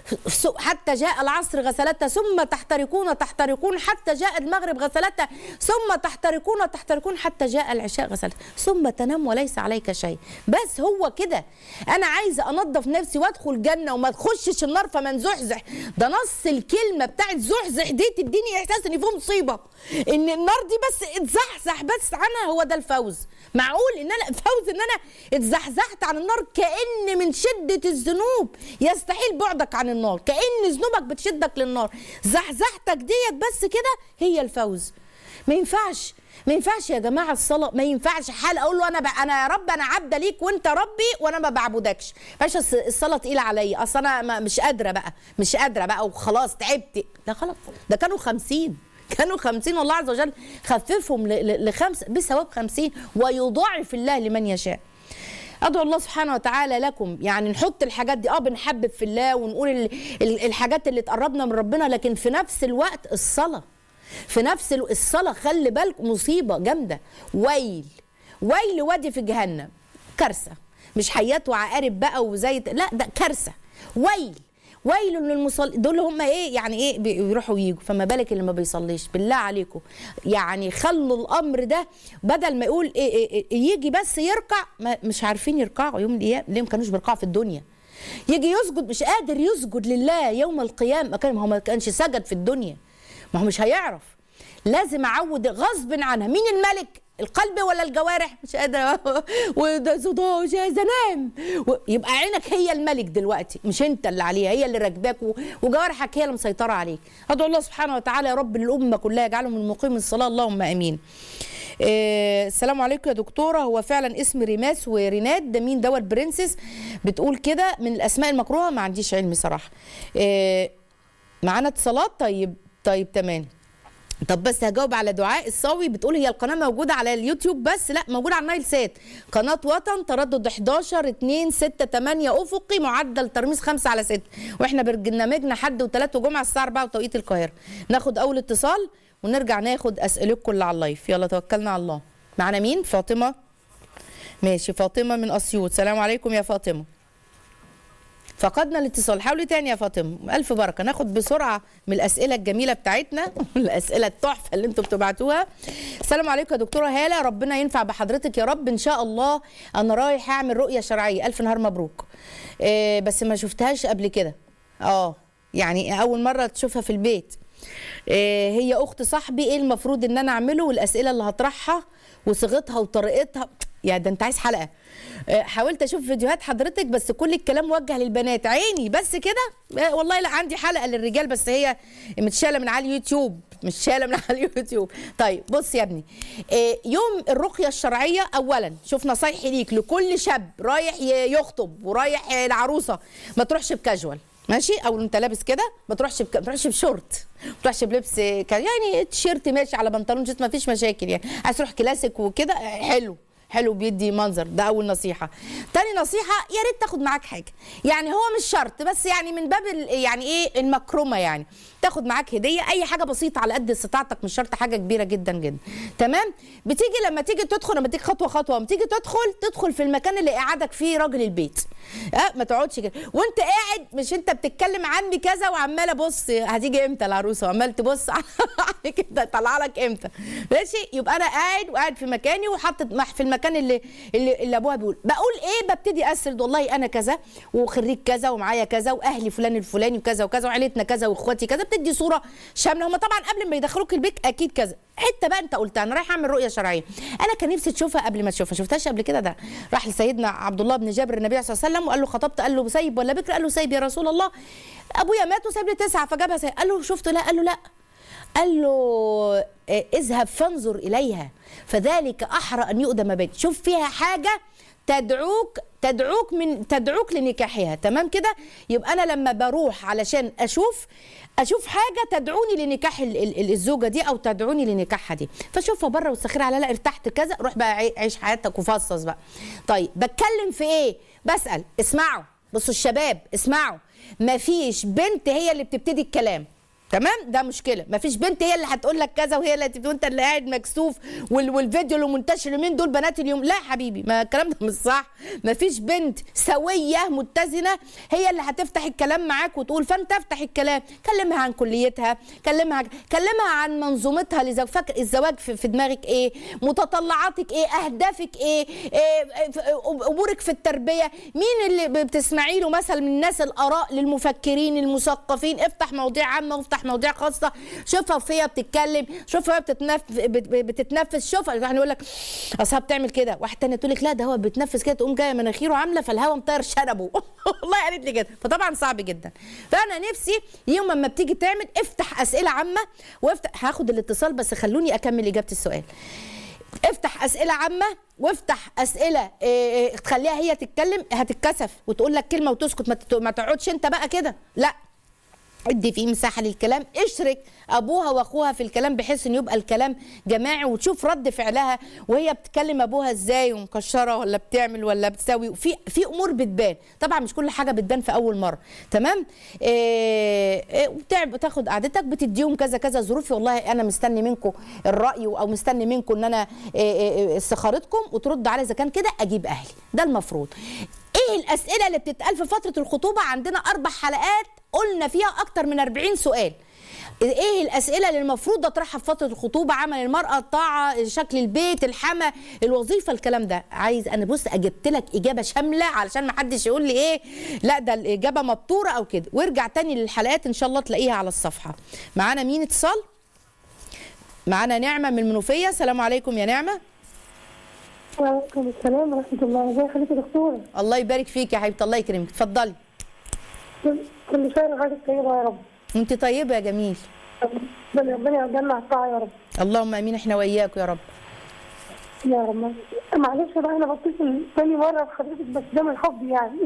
حتى جاء العصر غسلتها ثم تحترقون تحترقون حتى جاء المغرب غسلتها ثم تحترقون تحترقون حتى جاء العشاء غسلتها ثم تنام وليس عليك شيء بس هو كده انا عايزه انظف نفسي وادخل جنه وما تخشش النار فمن زحزح ده نص الكلمه بتاعت زحزح دي تديني احساس ان في مصيبه ان النار دي بس اتزحزح بس عنها هو ده الفوز معقول ان انا فوز ان انا اتزحزحت عن النار كان من شده الذنوب يستحيل بعدك عن النار كان ذنوبك بتشدك للنار زحزحتك ديت بس كده هي الفوز ما ينفعش ما ينفعش يا جماعه الصلاه ما ينفعش حال اقول له انا ب... انا يا رب انا عبده ليك وانت ربي وانا ما بعبدكش ماشي الصلاه تقيله عليا اصل انا ما مش قادره بقى مش قادره بقى وخلاص تعبت لا خلاص ده كانوا خمسين كانوا خمسين والله عز وجل خففهم ل... ل... لخمس بثواب خمسين ويضاعف الله لمن يشاء ادعو الله سبحانه وتعالى لكم يعني نحط الحاجات دي اه بنحبب في الله ونقول ال... ال... الحاجات اللي تقربنا من ربنا لكن في نفس الوقت الصلاه في نفس الصلاه خلي بالك مصيبه جامده ويل ويل وادي في جهنم كارثه مش حيات وعقارب بقى وزي لا ده كارثه ويل ويل للمصلين دول هم ايه يعني ايه بيروحوا ويجوا فما بالك اللي ما بيصليش بالله عليكم يعني خلوا الامر ده بدل ما يقول إيه إيه إيه يجي بس يركع ما مش عارفين يركعوا يوم القيامه ليه ما كانوش بيركعوا في الدنيا يجي يسجد مش قادر يسجد لله يوم القيامه ما كان هو ما كانش سجد في الدنيا ما هو مش هيعرف لازم اعود غصب عنها مين الملك القلب ولا الجوارح مش قادره وده صداع مش عايزه انام يبقى عينك هي الملك دلوقتي مش انت اللي عليها هي اللي راكباك وجوارحك هي اللي مسيطره عليك ادعو الله سبحانه وتعالى يا رب الامه كلها يجعلهم من مقيم الصلاه اللهم امين إيه السلام عليكم يا دكتوره هو فعلا اسم ريماس وريناد ده مين دوت برنسس بتقول كده من الاسماء المكروهه ما عنديش علم صراحه إيه معانا اتصالات طيب طيب تمام طب بس هجاوب على دعاء الصاوي بتقول هي القناه موجوده على اليوتيوب بس لا موجوده على النايل سات قناه وطن تردد 11 2 6 8 افقي معدل ترميز 5 على 6 واحنا برنامجنا حد وثلاث وجمعه الساعه 4 بتوقيت القاهره ناخد اول اتصال ونرجع ناخد اسئلتكم اللي على اللايف يلا توكلنا على الله معانا مين فاطمه ماشي فاطمه من اسيوط سلام عليكم يا فاطمه فقدنا الاتصال حاولي تاني يا فاطمه الف بركه ناخد بسرعه من الاسئله الجميله بتاعتنا الاسئله التحفه اللي انتم بتبعتوها السلام عليكم يا دكتوره هاله ربنا ينفع بحضرتك يا رب ان شاء الله انا رايح اعمل رؤيه شرعيه الف نهار مبروك إيه بس ما شفتهاش قبل كده اه يعني اول مره تشوفها في البيت إيه هي اخت صاحبي ايه المفروض ان انا اعمله والاسئله اللي هطرحها وصيغتها وطريقتها يا ده انت عايز حلقه آه، حاولت اشوف فيديوهات حضرتك بس كل الكلام موجه للبنات عيني بس كده آه، والله لا عندي حلقه للرجال بس هي متشاله من على اليوتيوب مش شاله من على اليوتيوب طيب بص يا ابني آه، يوم الرقيه الشرعيه اولا شوف نصايحي ليك لكل شاب رايح ي- يخطب ورايح العروسه ما تروحش بكاجوال ماشي او انت لابس كده ما تروحش بك... ما تروحش بشورت ما تروحش بلبس ك... يعني تيشيرت ماشي على بنطلون جيت ما فيش مشاكل يعني عايز تروح كلاسيك وكده آه، حلو حلو بيدي منظر ده اول نصيحه تاني نصيحه يا ريت تاخد معاك حاجه يعني هو مش شرط بس يعني من باب ال- يعني ايه المكرمه يعني تاخد معاك هديه اي حاجه بسيطه على قد استطاعتك مش شرط حاجه كبيره جدا جدا تمام بتيجي لما تيجي تدخل لما تيجي خطوه خطوه لما تيجي تدخل تدخل في المكان اللي قعدك فيه راجل البيت اه ما تقعدش كده وانت قاعد مش انت بتتكلم عني كذا وعماله بص هتيجي امتى العروسه وعمال تبص على كده طالعه لك امتى ماشي يبقى انا قاعد وقاعد في مكاني وحاطط مح- في المكان اللي اللي, اللي ابوها بيقول بقول ايه ببتدي اسرد والله انا كذا وخريج كذا ومعايا كذا واهلي فلان الفلاني وكذا وكذا وعيلتنا كذا واخواتي كذا بتدي صوره شامله هم طبعا قبل ما يدخلوك البيت اكيد كذا حته بقى انت قلتها انا رايح اعمل رؤيه شرعيه انا كان نفسي تشوفها قبل ما تشوفها شفتهاش قبل كده ده راح لسيدنا عبد الله بن جابر النبي صلى الله عليه وسلم وقال له خطبت قال له سيب ولا بكر قال له سيب يا رسول الله ابويا مات وسايب لي تسعه فجابها سيب قال له شفت لا قال له لا قال له آه، اذهب فانظر اليها فذلك احرى ان يؤدم بيت شوف فيها حاجه تدعوك تدعوك من تدعوك لنكاحها تمام كده يبقى انا لما بروح علشان اشوف اشوف حاجه تدعوني لنكاح ال- ال- الزوجه دي او تدعوني لنكاحها دي فاشوفها بره واستخيرها على لا ارتحت كذا روح بقى عي- عيش حياتك وفصص بقى طيب بتكلم في ايه بسال اسمعوا بصوا الشباب اسمعوا مفيش بنت هي اللي بتبتدي الكلام تمام ده مشكله مفيش بنت هي اللي هتقول لك كذا وهي اللي هتبتدي وانت اللي قاعد مكسوف وال والفيديو اللي منتشر اليومين دول بنات اليوم لا حبيبي ما الكلام ده مش صح مفيش بنت سويه متزنه هي اللي هتفتح الكلام معاك وتقول فانت افتح الكلام كلمها عن كليتها كلمها كلمها عن منظومتها لزواج فاكر الزواج في, في دماغك ايه متطلعاتك ايه اهدافك ايه, إيه ف- امورك في التربيه مين اللي بتسمعي له مثلا من الناس الاراء للمفكرين المثقفين افتح مواضيع عامه وافتح مواضيع خاصه شوفها وهي بتتكلم شوفها وهي بتتنف... بت- بتتنفس شوفها واحد يقول لك اصلها بتعمل كده واحد تاني تقول لك لا ده هو بيتنفس كده تقوم جايه مناخيره عامله فالهواء مطير شنبه والله قالت لي كده فطبعا صعب جدا فانا نفسي يوم ما بتيجي تعمل افتح اسئله عامه وافتح هاخد الاتصال بس خلوني اكمل اجابه السؤال افتح اسئله عامه وافتح اسئله إيه، إيه، تخليها هي تتكلم هتتكسف وتقول لك كلمه وتسكت ما تت- ما تقعدش انت بقى كده لا ادي فيه مساحه للكلام اشرك ابوها واخوها في الكلام بحيث ان يبقى الكلام جماعي وتشوف رد فعلها وهي بتكلم ابوها ازاي ومكشره ولا بتعمل ولا بتسوي في في امور بتبان طبعا مش كل حاجه بتبان في اول مره تمام إيه إيه وبتع- بتاخد قعدتك بتديهم كذا كذا ظروف والله انا مستني منكم الراي او مستني منكم ان انا إيه إيه إيه استخارتكم وترد على اذا كان كده اجيب اهلي ده المفروض ايه الاسئله اللي بتتقال في فتره الخطوبه عندنا اربع حلقات قلنا فيها اكتر من 40 سؤال ايه الاسئله اللي المفروض اطرحها في فتره الخطوبه عمل المراه الطاعه شكل البيت الحما الوظيفه الكلام ده عايز انا بص جبت لك اجابه شامله علشان ما حدش يقول لي ايه لا ده الاجابه مبتوره او كده وارجع تاني للحلقات ان شاء الله تلاقيها على الصفحه معانا مين اتصال معانا نعمه من المنوفيه السلام عليكم يا نعمه وعليكم السلام ورحمة الله ازي حضرتك يا دكتورة الله يبارك فيك يا حبيبتي الله يكرمك اتفضلي كل- كل شهر وحضرتك طيبة يا رب انت طيبه يا جميل ربنا ربنا يقدرنا على الطاعة يا رب اللهم امين احنا وياك يا رب يا رب معلش بقى انا بتصل تاني مرة بحضرتك بس ده من حب يعني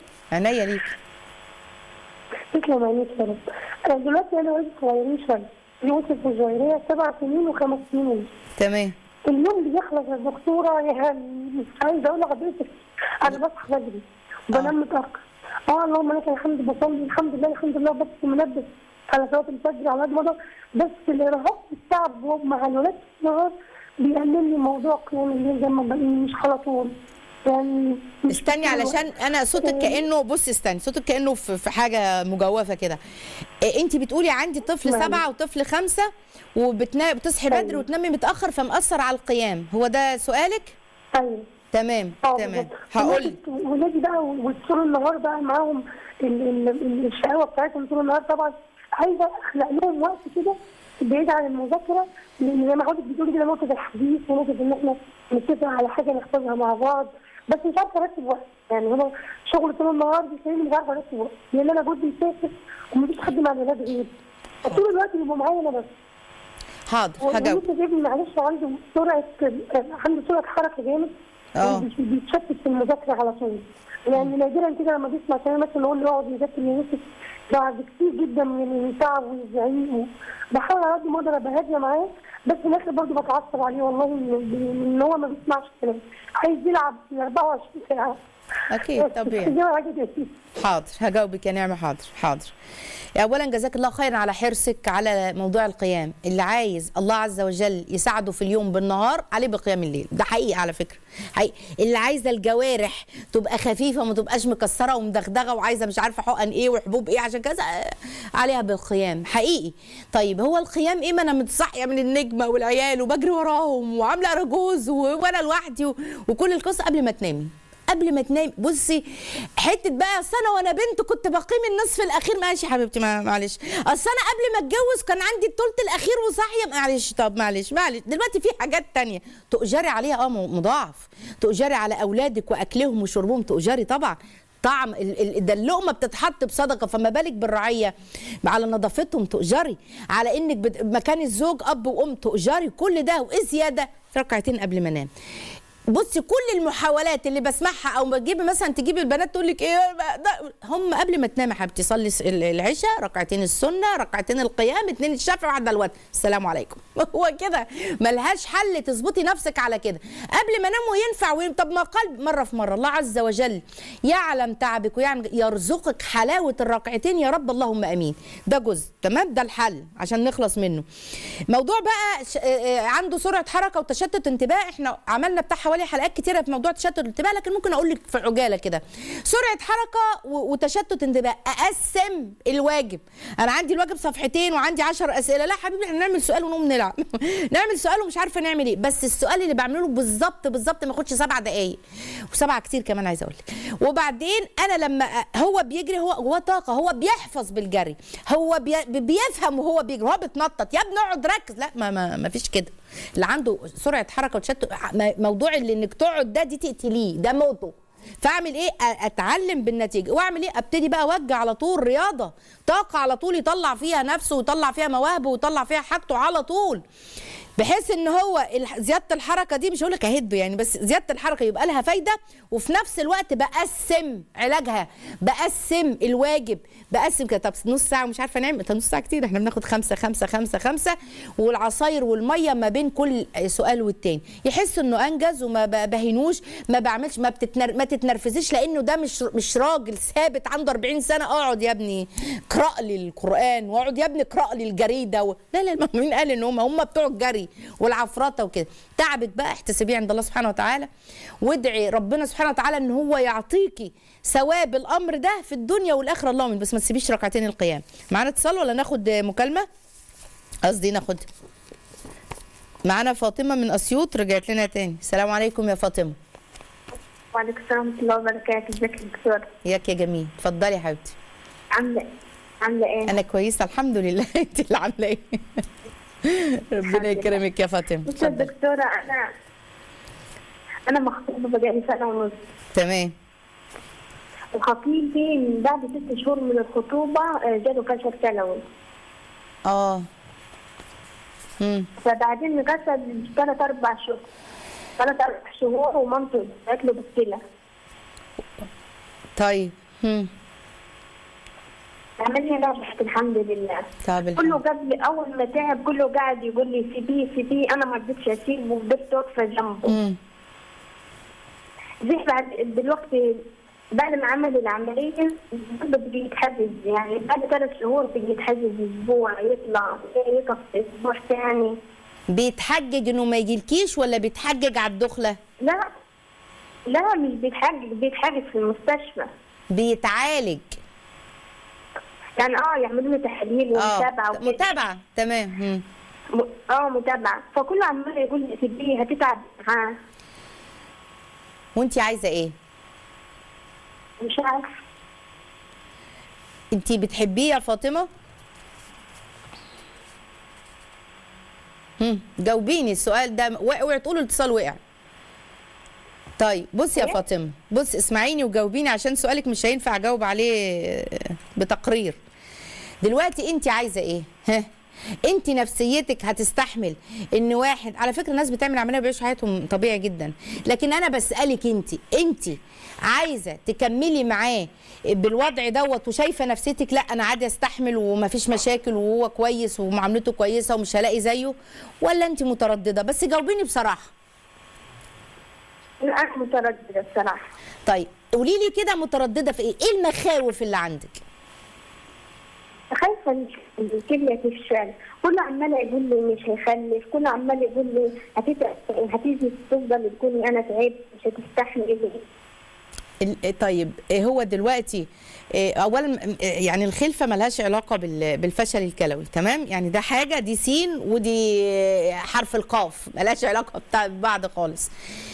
عينيا ليك تسلم عينيك يا رب انا دلوقتي انا ولدي صغيرين شوية يوسف الجويرية سبع سنين وخمس سنين ونص. تمام اليوم بيخلص يا دكتورة يعني مش عايزة أقول لحضرتك أنا بصحى بدري وبنام متأخر اه اللهم لك الحمد بصلي الحمد لله الحمد لله بس منبه على صلاة الفجر على قد ما أقدر بس الإرهاق والتعب مع الولاد في النهار بيقلل لي موضوع قيام الليل ده ما بقى- مش على طول يعني مش استني طول الوقت. علشان انا صوتك كانه بصي استني صوتك كانه في في حاجه مجوفه كده انت بتقولي عندي طفل نعم. سبعة وطفل خمسة وبتنا... بتصحي بدري أيوة. وتنامي متاخر فمأثر على القيام هو ده سؤالك أيوه تمام اه تمام بالظبط. هقول ولادي- ولادي بقى وطول النهار بقى معاهم ال- ال- ال- الشقاوه بتاعتهم طول النهار طبعا عايزه اخلق لهم وقت كده بعيد عن المذاكره لان زي ما حضرتك بتقولي كده نقطه الحديث ونقطه ان احنا نتفق على حاجه نحفظها مع بعض بس مش عارفه ارتب وقت يعني هو شغل طول النهار بيخليني مش عارفه ارتب وقت لان انا جوزي مسافر ومفيش حد مع الولاد غيري فطول الوقت بيبقوا معايا انا بس حاضر هجاوب ولسه ابني معلش عنده سرعه عنده سرعه حركه جامد اه. بيش- بيتشتت في المذاكره على طول يعني نادرا كده لما بيسمع كلام مثلا نقول له اقعد يذاكر يوسف بعد كتير جدا من التعب والزعيق و- بحاول على قد ما اقدر ابقى هاديه معاه بس في الاخر برضه بتعصب عليه والله ان إن هو ما بيسمعش كلام عايز يلعب 24 ساعه اكيد طبيعي دي حاجه زي كده. حاضر هجاوبك يا نعمه حاضر حاضر اولا جزاك الله خيرا على حرصك على موضوع القيام اللي عايز الله عز وجل يساعده في اليوم بالنهار عليه بقيام الليل ده حقيقي على فكره حقيقي اللي عايزه الجوارح تبقى خفيفه وما تبقاش مكسره ومدغدغه وعايزه مش عارفه حقن ايه وحبوب ايه عشان كذا آه، عليها بالقيام حقيقي طيب هو القيام ايه ما انا متصحيه من النجمه والعيال وبجري وراهم وعامله رجوز و- وانا لوحدي و- وكل القصه قبل ما تنامي قبل ما تنامي بصي حته بقى اصل انا وانا بنت كنت بقيم النصف الاخير ماشي يا حبيبتي ما- معلش اصل انا قبل ما اتجوز كان عندي الثلث الاخير وصاحيه معلش طب معلش معلش دلوقتي في حاجات تانية تؤجري عليها اه م- مضاعف تؤجري على اولادك واكلهم وشربهم تؤجري طبعا طعم ال- ال- ده اللقمه بتتحط بصدقه فما بالك بالرعيه على نظافتهم تؤجري على انك بت... مكان الزوج اب وام تؤجري كل ده وايه زياده ركعتين قبل ما انام بصي كل المحاولات اللي بسمعها او بجيب مثلا تجيب البنات تقول لك ايه ده هم قبل ما تنامي حبيبتي صلي س- ال- العشاء ركعتين السنه ركعتين القيام اتنين الشفع واحده الوتر السلام عليكم هو كده ملهاش حل تظبطي نفسك على كده قبل ما انام وينفع وين طب ما قلب مره في مره الله عز وجل يعلم تعبك ويعلم يرزقك حلاوه الركعتين يا رب اللهم امين ده جزء تمام ده الحل عشان نخلص منه موضوع بقى ش... آه، آه، عنده سرعه حركه وتشتت انتباه احنا عملنا بتاع حوالي حلقات كتيره في موضوع تشتت الانتباه لكن ممكن اقول لك في عجاله كده سرعه حركه و... وتشتت انتباه اقسم الواجب انا عندي الواجب صفحتين وعندي 10 اسئله لا حبيبي احنا نعمل سؤال ونقوم نلعب نعمل سؤال ومش عارفه نعمل ايه بس السؤال اللي بعمله بالظبط بالظبط ما ياخدش سبع دقائق وسبعه كتير كمان عايزه اقول لك وبعدين انا لما أ- هو بيجري هو جواه طاقه هو بيحفظ بالجري هو بي... بيفهم وهو بيجري هو بيتنطط يا ابني اقعد ركز لا ما, ما, ما فيش كده اللي عنده سرعه حركه وتشتت م- موضوع اللي انك تقعد ده دي تقتليه ده موته فاعمل ايه أ- اتعلم بالنتيجه واعمل ايه ابتدي بقى اوجه على طول رياضه طاقه على طول يطلع فيها نفسه ويطلع فيها مواهبه ويطلع فيها حاجته على طول بحيث ان هو الح- زياده الحركه دي مش هقول لك اهده يعني بس زياده الحركه يبقى لها فايده وفي نفس الوقت بقسم علاجها بقسم الواجب بقسم كده طب نص ساعه مش عارفه نعمل طب نص ساعه كتير احنا بناخد خمسه خمسه خمسه خمسه والعصاير والميه ما بين كل سؤال والتاني يحس انه انجز وما ب- بهينوش ما بعملش ما بتتنر ما تتنرفزيش لانه ده مش مش راجل ثابت عنده 40 سنه اقعد يا ابني اقرا لي القران واقعد يا ابني اقرا لي الجريده و... لا لا مين قال ان هم هم بتوع الجري والعفرطه وكده تعبك بقى احتسبيه عند الله سبحانه وتعالى وادعي ربنا سبحانه وتعالى ان هو يعطيكي ثواب الامر ده في الدنيا والاخره اللهم بس ما تسيبيش ركعتين القيام معانا اتصال ولا ناخد مكالمه قصدي ناخد معانا فاطمه من اسيوط رجعت لنا تاني السلام عليكم يا فاطمه وعليكم السلام ورحمة الله وبركاته ازيك يا دكتور ياك يا جميل اتفضلي يا حبيبتي عاملة عاملة ايه؟ انا كويسه الحمد لله انت اللي عامله ايه ربنا يكرمك يا فاطمه بصي يا اتفضلي دكتورة أنا أنا مخطوبة بقالي سنة ونص تمام وخطيبي من بعد ست شهور من الخطوبة آه، جاله كسر كلوي اه امم فبعدين كسر ثلاث أربع شهور ثلاث أربع شهور ومامته قالت له بكتلة طيب امم عملية نجحت الحمد لله طب كله الحمد. قبل اول ما تعب كله قاعد يقول لي سيبيه سيبيه انا ما رضيتش اسيبه وفضلت واقفه جنبه مم. زي بعد دلوقتي بعد ما عمل العملية برضه بيجي يتحجز يعني بعد ثلاث شهور بيجي يتحجز أسبوع يطلع يقف أسبوع ثاني بيتحجج انه ما يجيلكيش ولا بيتحجج على الدخله لا لا مش بيتحجز بيتحجز في المستشفى بيتعالج يعني اه يعملوا له تحاليل ومتابعة اه وكده. متابعه تمام مم. م- اه متابعة فكله عمال يقول لي سيبيه هتتعب معاه وانت عايزه ايه مش عارف انت بتحبيه يا فاطمه هم جاوبيني السؤال ده وقع اوعي تقولوا الاتصال وقع طيب بصي يا إيه؟ فاطمه بص اسمعيني وجاوبيني عشان سؤالك مش هينفع اجاوب عليه بتقرير دلوقتي انت عايزه ايه ها انت نفسيتك هتستحمل ان واحد على فكره الناس بتعمل عمليه وبيعيشوا حياتهم طبيعي جدا لكن انا بسالك انت انت عايزه تكملي معاه بالوضع دوت وشايفه نفسيتك لا انا عادي استحمل ومفيش مشاكل وهو كويس ومعاملته كويسه ومش هلاقي زيه ولا انت متردده بس جاوبيني بصراحه لا انا مترددة الصراحة طيب قولي لي كده متردده في ايه ايه المخاوف اللي عندك خايفة الكلية تفشل كله عمال يقول لي مش هيخلف كله عمال يقول لي هتت- هتيجي تفضل تقولي انا تعبت مش هتستحملي ال- طيب إيه هو دلوقتي إيه اولا م- إيه يعني الخلفه ملهاش علاقه بال- بالفشل الكلوي تمام يعني ده حاجه دي سين ودي حرف القاف ملهاش علاقه بتاع بعض خالص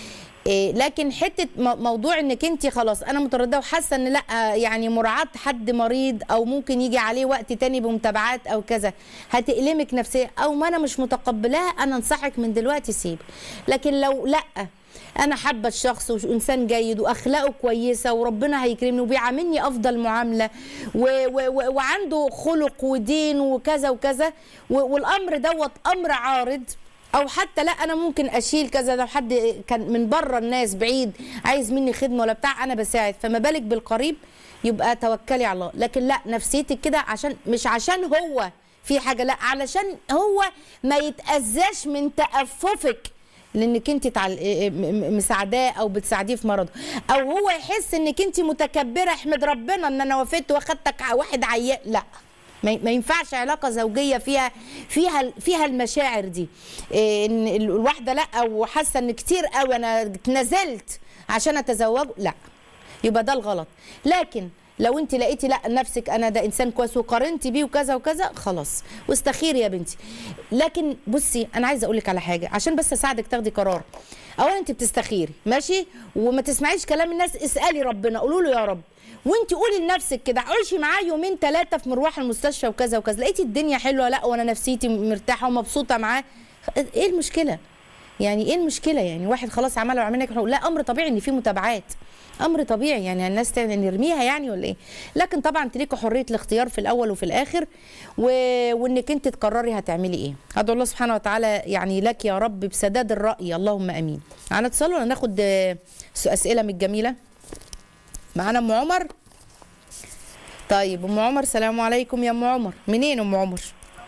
إيه لكن حته م- موضوع انك انت خلاص انا متردده وحاسه ان لا يعني مراعاه حد مريض او ممكن يجي عليه وقت تاني بمتابعات او كذا هتألمك نفسيا او ما انا مش متقبلاها انا انصحك من دلوقتي سيب لكن لو لا انا حابه الشخص وانسان جيد واخلاقه كويسه وربنا هيكرمني وبيعاملني افضل معامله و و و وعنده خلق ودين وكذا وكذا و- والامر دوت امر عارض او حتى لا انا ممكن اشيل كذا لو حد كان من بره الناس بعيد عايز مني خدمه ولا بتاع انا بساعد فما بالك بالقريب يبقى توكلي على الله لكن لا نفسيتك كده عشان مش عشان هو في حاجه لا علشان هو ما يتاذاش من تأففك لانك انت تعل... م- م- مساعداه او بتساعديه في مرضه او هو يحس انك انت متكبره احمد ربنا ان انا وافقت واخدتك ع- واحد عيان لا ما ما ينفعش علاقه زوجيه فيها فيها فيها المشاعر دي إيه ان ال- الواحده لا وحاسه ان كتير قوي انا اتنزلت عشان اتزوج لا يبقى ده الغلط لكن لو انت لقيتي لا نفسك انا ده انسان كويس وقارنتي بيه وكذا وكذا خلاص واستخيري يا بنتي لكن بصي انا عايزه اقول لك على حاجه عشان بس اساعدك تاخدي قرار اولا انت بتستخيري ماشي وما تسمعيش كلام الناس اسالي ربنا قولوا له يا رب وانت قولي لنفسك كده عيشي معاه يومين ثلاثه في مروح المستشفى وكذا وكذا لقيتي الدنيا حلوه لا وانا نفسيتي مرتاحه ومبسوطه معاه ايه المشكله يعني ايه المشكله يعني واحد خلاص عمل وعمل لك لا امر طبيعي ان في متابعات امر طبيعي يعني الناس تعمل نرميها يعني ولا ايه لكن طبعا انت ليكي حريه الاختيار في الاول وفي الاخر و... وانك انت تقرري هتعملي ايه ادعو الله سبحانه وتعالى يعني لك يا رب بسداد الراي اللهم امين معانا اتصال ولا ناخد آه، اسئله من الجميله معانا ام عمر طيب ام عمر سلام عليكم يا ام عمر منين ام عمر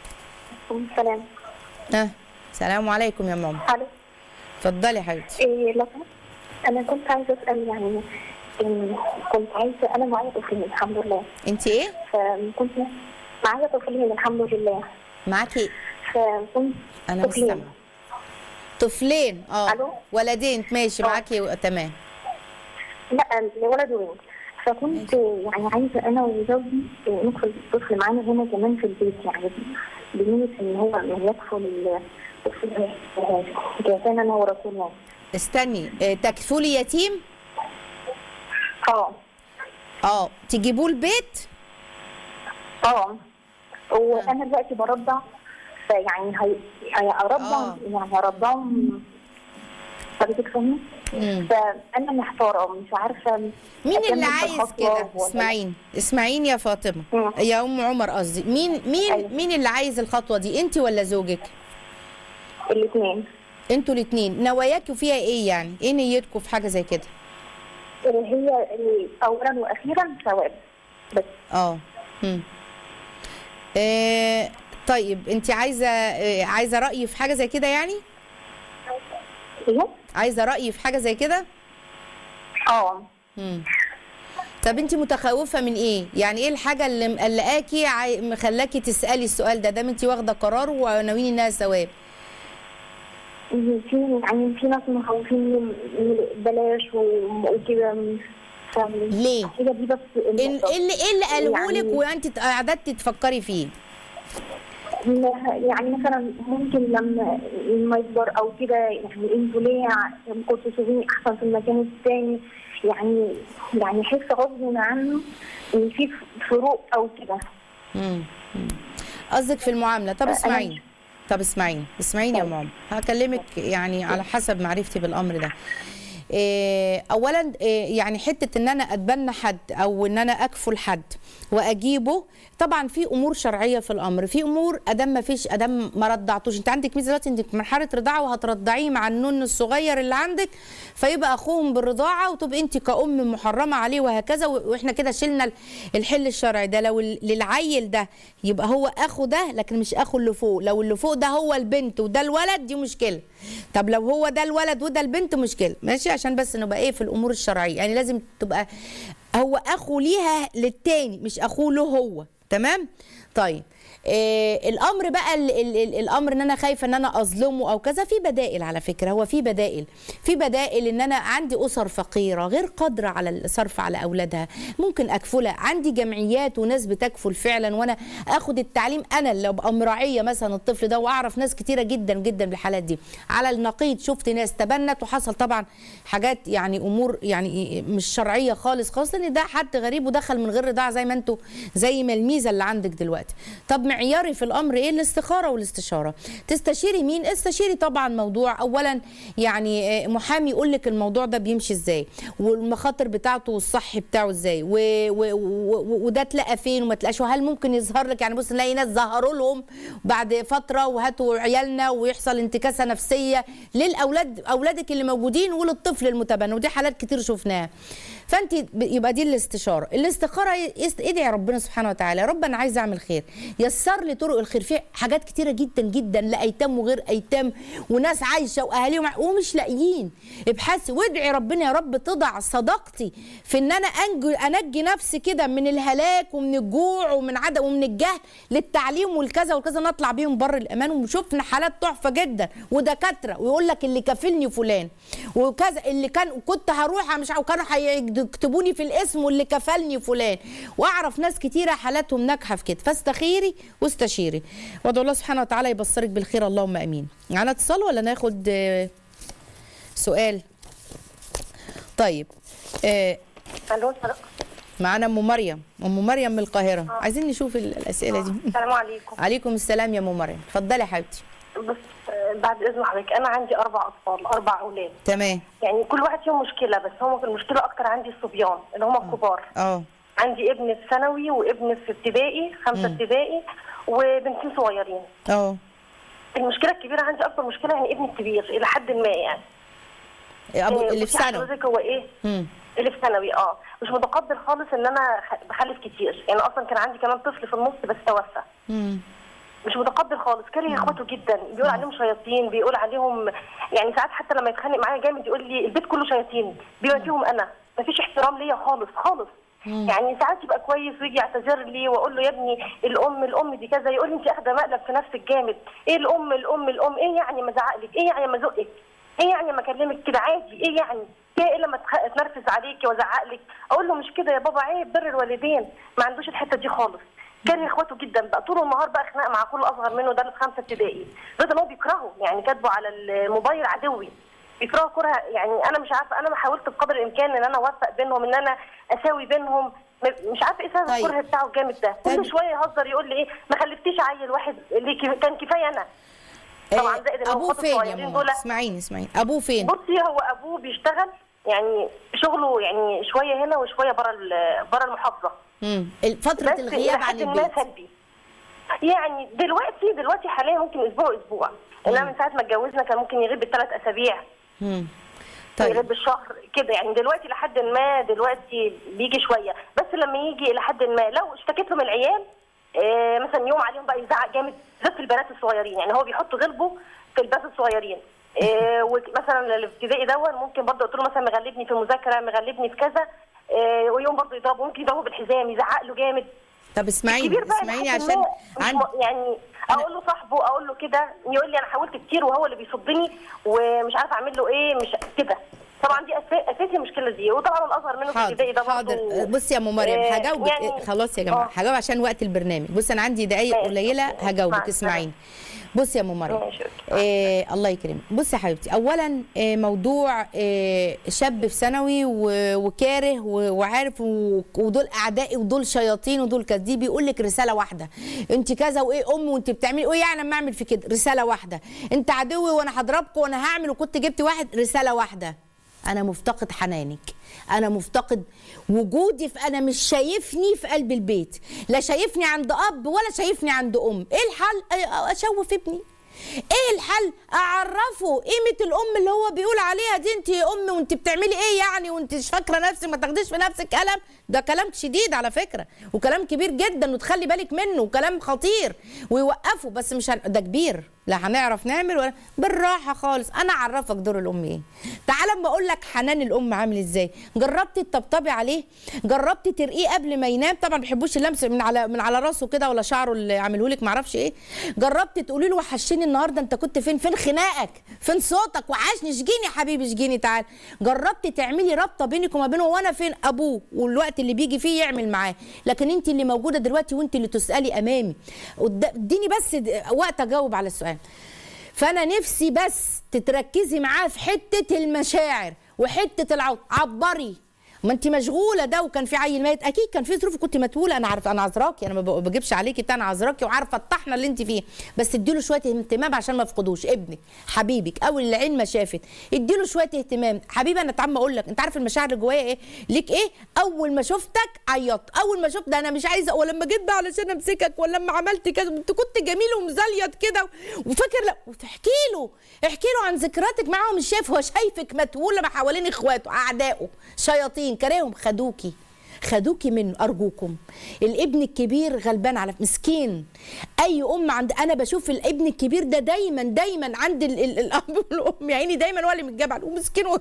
سلام ها سلام عليكم يا ام عمر الو اتفضلي يا حبيبتي إيه لو انا كنت عايزه اسال يعني إن كنت عايزه انا معايا طفلين الحمد لله انت ايه فكنت معايا طفلين الحمد لله معاكي فكنت انا مش طفلين. سامعه طفلين اه ألو؟ ولدين ماشي آه. معاكي و- تمام لا ولد وبنت فكنت يعني عايزه انا وزوجي ندخل الطفل معانا هنا كمان في البيت يعني بنية ان هو من يكفل الطفل كان انا ورسول الله استني آه، تكفلي يتيم اه اه تجيبوه البيت اه وانا دلوقتي برضع فيعني هي هي ارضع آه. يعني هرضعهم حضرتك فاهمه؟ مم. فانا محتاره مش عارفه مين أكمل اللي في عايز الخطوة كده ولا- اسمعيني اسمعيني يا فاطمه مم. يا ام عمر قصدي مين مين أيوة. مين اللي عايز الخطوه دي انت ولا زوجك الاثنين انتوا الاثنين نواياكوا فيها ايه يعني ايه نيتكم في حاجه زي كده هي اولا واخيرا ثواب بس اه مم. آه طيب انت عايزه آه عايزه رايي في حاجه زي كده يعني ايه عايزه رايي في حاجه زي كده اه مم. طب انت متخوفه من ايه يعني ايه الحاجه اللي مقلقاكي عاي- مخلاكي تسالي السؤال ده دام انت واخده قرار وناويين انها ثواب في يعني في ناس مخوفين من من بلاش و- وكده فاهم ليه؟ هي دي بس ايه النقطة. ايه اللي ايه اللي قاله لك يعني- وانت قعدتي تفكري فيه يعني مثلا ممكن لما لما يكبر او كده يعني انتوا ليه كنتوا سيبوني احسن في المكان الثاني يعني يعني يحس غصب عنه ان في فروق او كده مم. مم. قصدك في المعامله طب أنا- اسمعيني طب اسمعيني اسمعيني يا ماما هكلمك يعني على حسب معرفتي بالامر ده إيه، اولا إيه، يعني حته ان انا اتبنى حد او ان انا اكفل حد واجيبه طبعا في امور شرعيه في الامر في امور ادام ما فيش ادام ما رضعتوش انت عندك ميزه دلوقتي انت في مرحله رضاعه وهترضعيه مع النون الصغير اللي عندك فيبقى اخوهم بالرضاعه وتبقى انت كأم محرمه عليه وهكذا و- واحنا كده شلنا ال- الحل الشرعي ده لو ال- للعيل ده يبقى هو اخو ده لكن مش اخو اللي فوق لو اللي فوق ده هو البنت وده الولد دي مشكله طب لو هو ده الولد وده البنت مشكله ماشي عشان بس نبقى ايه في الامور الشرعيه يعني لازم تبقى هو اخو ليها للتاني مش اخوه له هو تمام طيب إيه الامر بقى ال ال ال الامر ان انا خايفه ان انا اظلمه او كذا في بدائل على فكره هو في بدائل في بدائل ان انا عندي اسر فقيره غير قادره على الصرف على اولادها ممكن اكفلها عندي جمعيات وناس بتكفل فعلا وانا اخد التعليم انا اللي ابقى مراعيه مثلا الطفل ده واعرف ناس كتيره جدا جدا بالحالات دي على النقيض شفت ناس تبنت وحصل طبعا حاجات يعني امور يعني مش شرعيه خالص خالص لان ده حد غريب ودخل من غير رضاعه زي ما انتوا زي ما الميزه اللي عندك دلوقتي طب معياري في الامر ايه الاستخاره والاستشاره تستشيري مين استشيري طبعا موضوع اولا يعني آه، محامي يقول لك الموضوع ده بيمشي ازاي والمخاطر بتاعته والصح بتاعه ازاي و- و- و- وده تلاقى فين وما تلاقاش وهل ممكن يظهر لك يعني بص نلاقي ناس ظهروا لهم بعد فتره وهاتوا عيالنا ويحصل انتكاسه نفسيه للاولاد اولادك اللي موجودين وللطفل المتبنى ودي حالات كتير شفناها فانت ب- يبقى دي الاستشاره الاستخاره يس- ادعي ربنا سبحانه وتعالى يا رب انا عايزه اعمل خير يسر لي طرق الخير في حاجات كتيره جدا جدا لايتام وغير ايتام وناس عايشه واهاليهم ع- ومش لاقيين ابحثي وادعي ربنا يا رب تضع صداقتي في ان انا انجي انجي نفسي كده من الهلاك ومن الجوع ومن عدم ومن الجهل للتعليم والكذا والكذا نطلع بيهم بر الامان وشفنا حالات تحفه جدا ودكاتره ويقول لك اللي كافلني فلان وكذا اللي كان كنت هروح مش عارف- وكانوا هيكتبوني في الاسم واللي كفلني فلان واعرف ناس كتيره حالاتهم ناجحه في كده فاستخيري واستشيري وادعو الله سبحانه وتعالى يبصرك بالخير اللهم امين معانا اتصال ولا ناخد آه، سؤال طيب آه، الو السلام معانا ام مريم ام مريم من القاهره عايزين نشوف ال- الاسئله دي السلام عليكم عليكم السلام يا ام مريم اتفضلي يا حبيبتي بس آه، بعد اذن حضرتك انا عندي اربع اطفال اربع اولاد تمام يعني كل واحد فيهم مشكله بس هم المشكله اكتر عندي الصبيان اللي هم الكبار اه عندي ابن في ثانوي وابن في ابتدائي خمسه ابتدائي وبنتين صغيرين اه المشكله الكبيره عندي اكبر مشكله يعني ابني الكبير الى حد ما يعني ابو آه، اللي في بصي ثانوي حضرتك هو ايه مم. اللي في ثانوي اه مش متقبل خالص ان انا خ- بخلف كتير يعني اصلا كان عندي كمان طفل في النص بس توفى مم. مش متقبل خالص كاره اخواته جدا بيقول عليهم شياطين بيقول عليهم يعني ساعات حتى لما يتخانق معايا جامد يقول لي البيت كله شياطين بما فيهم انا مفيش احترام ليا خالص خالص يعني ساعات يبقى كويس ويجي يعتذر لي واقول له يا ابني الام الام دي كذا يقول لي انت اخده مقلب في نفسك جامد ايه الام الام الام ايه يعني ما ازعقلك ايه يعني ما ازقك ايه يعني ما اكلمك كده عادي ايه يعني ايه الا لما اتخ- اتنرفز عليكي وازعق لك اقول له مش كده يا بابا عيب بر الوالدين ما عندوش الحته دي خالص كاره اخواته جدا بقى طول النهار بقى خناق مع كل اصغر منه ده اللي في خمسه ابتدائي لدرجه ان هو بيكرهه يعني كاتبه على الموبايل عدوي بيكرهه كره يعني انا مش عارفه انا ما حاولت بقدر الامكان ان انا اوفق بينهم ان انا اساوي بينهم م- مش عارفه ايه سبب طيب. الكره بتاعه الجامد ده طيب. كل شويه يهزر يقول لي ايه ما خلفتيش عيل واحد اللي كف- كان كفايه انا طبعا آه، زائد إن هو ابوه اخواته فين يا الصغيرين ماما دول اسمعيني اسمعيني ابوه فين بصي هو ابوه بيشتغل يعني شغله يعني شويه هنا وشويه بره بره المحافظه مم. فتره بس الغياب إلى عن حد ما البيت سلبي يعني دلوقتي دلوقتي حاليا ممكن اسبوع اسبوع انما من ساعه ما اتجوزنا كان ممكن يغيب بالثلاث اسابيع مم. يغيب طيب بالشهر كده يعني دلوقتي لحد ما دلوقتي بيجي شويه بس لما يجي الى حد ما لو اشتكيت له من العيال آه، مثلا يوم عليهم بقى يزعق جامد بالذات في البنات الصغيرين يعني هو بيحط غلبه في البنات الصغيرين آه، ومثلا الابتدائي دون ممكن برضه قلت له مثلا مغلبني في المذاكره مغلبني في كذا آه، ويوم برضه يضربه ممكن يضربه بالحزام يزعق له جامد طب اسمعيني الكبير بقى اسمعيني بحس إن عشان هو مش عن... م- يعني اقول له صاحبه اقول له كده يقول لي انا حاولت كتير وهو اللي بيصدني ومش عارفه اعمل له ايه مش كده طبعا دي أسا- اساسي المشكله دي وطبعا الاصغر منه في الابتدائي ده حاضر برضه حاضر بصي يا ام مريم آه، هجاوبك يعني- إيه، خلاص يا جماعه آه. هجاوب عشان وقت البرنامج بصي انا عندي دقايق ماشي. قليله مع هجاوبك السلامة. اسمعيني بصي يا ام مريم ماشي. آه الله يكرمك بصي يا حبيبتي اولا آه موضوع آه شاب في ثانوي و- وكاره و- وعارف و- ودول اعدائي ودول شياطين ودول كذا دي بيقول لك رساله واحده انت كذا وايه ام وانت بتعملي ايه يعني لما اعمل في كده رساله واحده انت عدوي وانا هضربكم وانا هعمل وكنت جبت واحد رساله واحده انا مفتقد حنانك انا مفتقد وجودي في انا مش شايفني في قلب البيت لا شايفني عند اب ولا شايفني عند ام ايه الحل أ- اشوف ابني ايه الحل اعرفه قيمه الام اللي هو بيقول عليها دي انت يا ام وانت بتعملي ايه يعني وانت مش فاكره نفسك ما تاخديش في نفسك قلم ده كلام شديد على فكره وكلام كبير جدا وتخلي بالك منه وكلام خطير ويوقفه بس مش هن... ده كبير لا هنعرف نعمل ولا بالراحه خالص انا اعرفك دور الام ايه تعال اما اقول لك حنان الام عامل ازاي جربتي تطبطبي عليه جربتي ترقيه قبل ما ينام طبعا ما بيحبوش اللمس من على من على راسه كده ولا شعره اللي عامله لك ما اعرفش ايه جربتي تقولي له وحشني النهارده انت كنت فين فين خناقك فين صوتك وحشني اشجيني يا حبيبي اشجيني تعال جربتي تعملي رابطه بينك وما بينه وانا فين ابوه والوقت اللي بيجي فيه يعمل معاه لكن انت اللي موجوده دلوقتي وانت اللي تسالي امامي قد- اديني بس د- وقت اجاوب على السؤال فانا نفسي بس تتركزي معاه في حته المشاعر وحته العوض عبري ما انت مشغوله ده وكان في عيل ميت اكيد كان في ظروف كنت متوله انا عارفه انا عذراكي انا ما ب- بجيبش عليكي بتاع انا عذراكي وعارفه الطحنه اللي انت فيه بس اديله شويه اهتمام عشان ما يفقدوش ابنك حبيبك اول العين ما شافت اديله شويه اهتمام حبيبي انا اتعم اقول لك انت عارف المشاعر اللي جوايا ايه ليك ايه اول ما شفتك عيطت اول ما شفت ده انا مش عايزه ولما جيت بقى علشان امسكك ولما عملت كذا انت كنت جميل ومزليط كده وفاكر لا وتحكي له احكي له عن ذكرياتك معاه مش شايف هو شايفك متوله ما حوالين اخواته اعدائه شياطين كارههم خدوكي خدوكي منه ارجوكم الابن الكبير غلبان على مسكين اي ام عند انا بشوف الابن الكبير ده دايما دايما عند ال... ال... الاب والام يا عيني دايما هو اللي متجاب ومسكين و...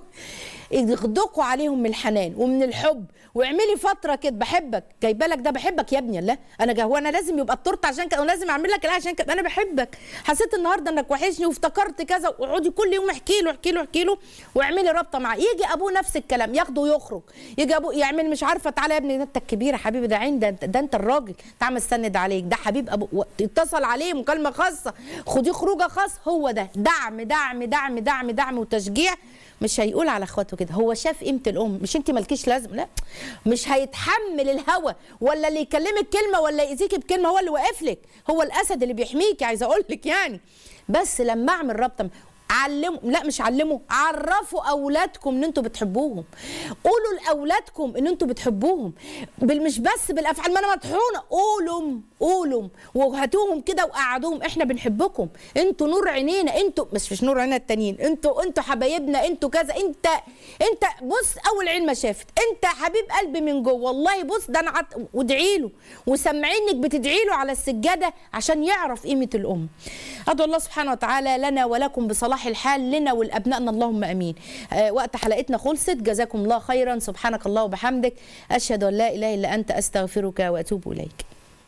يغدقوا عليهم من الحنان ومن الحب واعملي فتره كده بحبك جايبه لك ده بحبك يا ابني لا انا جا هو انا لازم يبقى التورته عشان كده ولازم اعمل لك عشان كده انا بحبك حسيت النهارده انك وحشني وافتكرت كذا واقعدي كل يوم احكي له احكي له احكي له واعملي رابطه معاه يجي ابوه نفس الكلام ياخده ويخرج يجي ابوه يعمل مش عارفه تعالى يا ابني ده انت الكبير يا حبيبي ده عين ده انت ده انت الراجل تعمل استند عليك ده حبيب ابو و- اتصل عليه مكالمه خاصه خديه خروجه خاص هو ده دعم دعم دعم دعم دعم وتشجيع مش هيقول على اخواته كده هو شاف قيمه الام مش انت مالكيش لازم لا مش هيتحمل الهوى ولا اللي يكلمك كلمه ولا يأذيكي بكلمه هو اللي واقف لك هو الاسد اللي بيحميكي عايزه اقول لك يعني بس لما اعمل رابطه علموا لا مش علموا عرفوا اولادكم ان انتوا بتحبوهم قولوا لاولادكم ان انتوا بتحبوهم بال- مش بس بالافعال ما انا مطحونه قولوا قولوا وهاتوهم كده وقعدوهم احنا بنحبكم انتوا نور عينينا انتوا بس مش نور عينينا التانيين انتوا انتوا حبايبنا انتوا كذا انت انت بص اول عين ما شافت انت حبيب قلبي من جوه والله بص ده انا عط... وادعي له وسمعي انك بتدعي له على السجاده عشان يعرف قيمه الام ادعو الله سبحانه وتعالى لنا ولكم بصلاح الحال لنا ولابنائنا اللهم امين آه وقت حلقتنا خلصت جزاكم الله خيرا سبحانك الله وبحمدك اشهد ان لا اله الا انت استغفرك واتوب اليك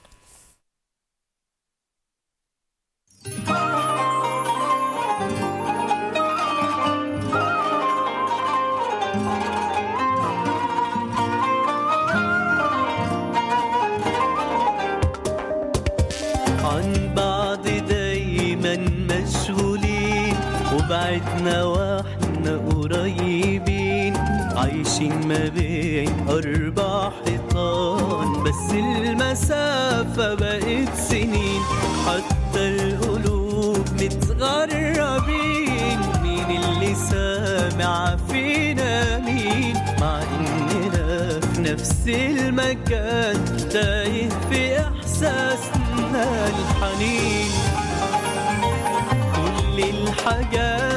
عن بعض دايما مشغولين وبعدنا واحنا قريبين عايشين ما بين أربع حيطان بس المسافة بقت سنين حتى القلوب متغربين مين اللي سامع فينا مين مع إننا في نفس المكان تايه في إحساسنا الحنين كل الحاجات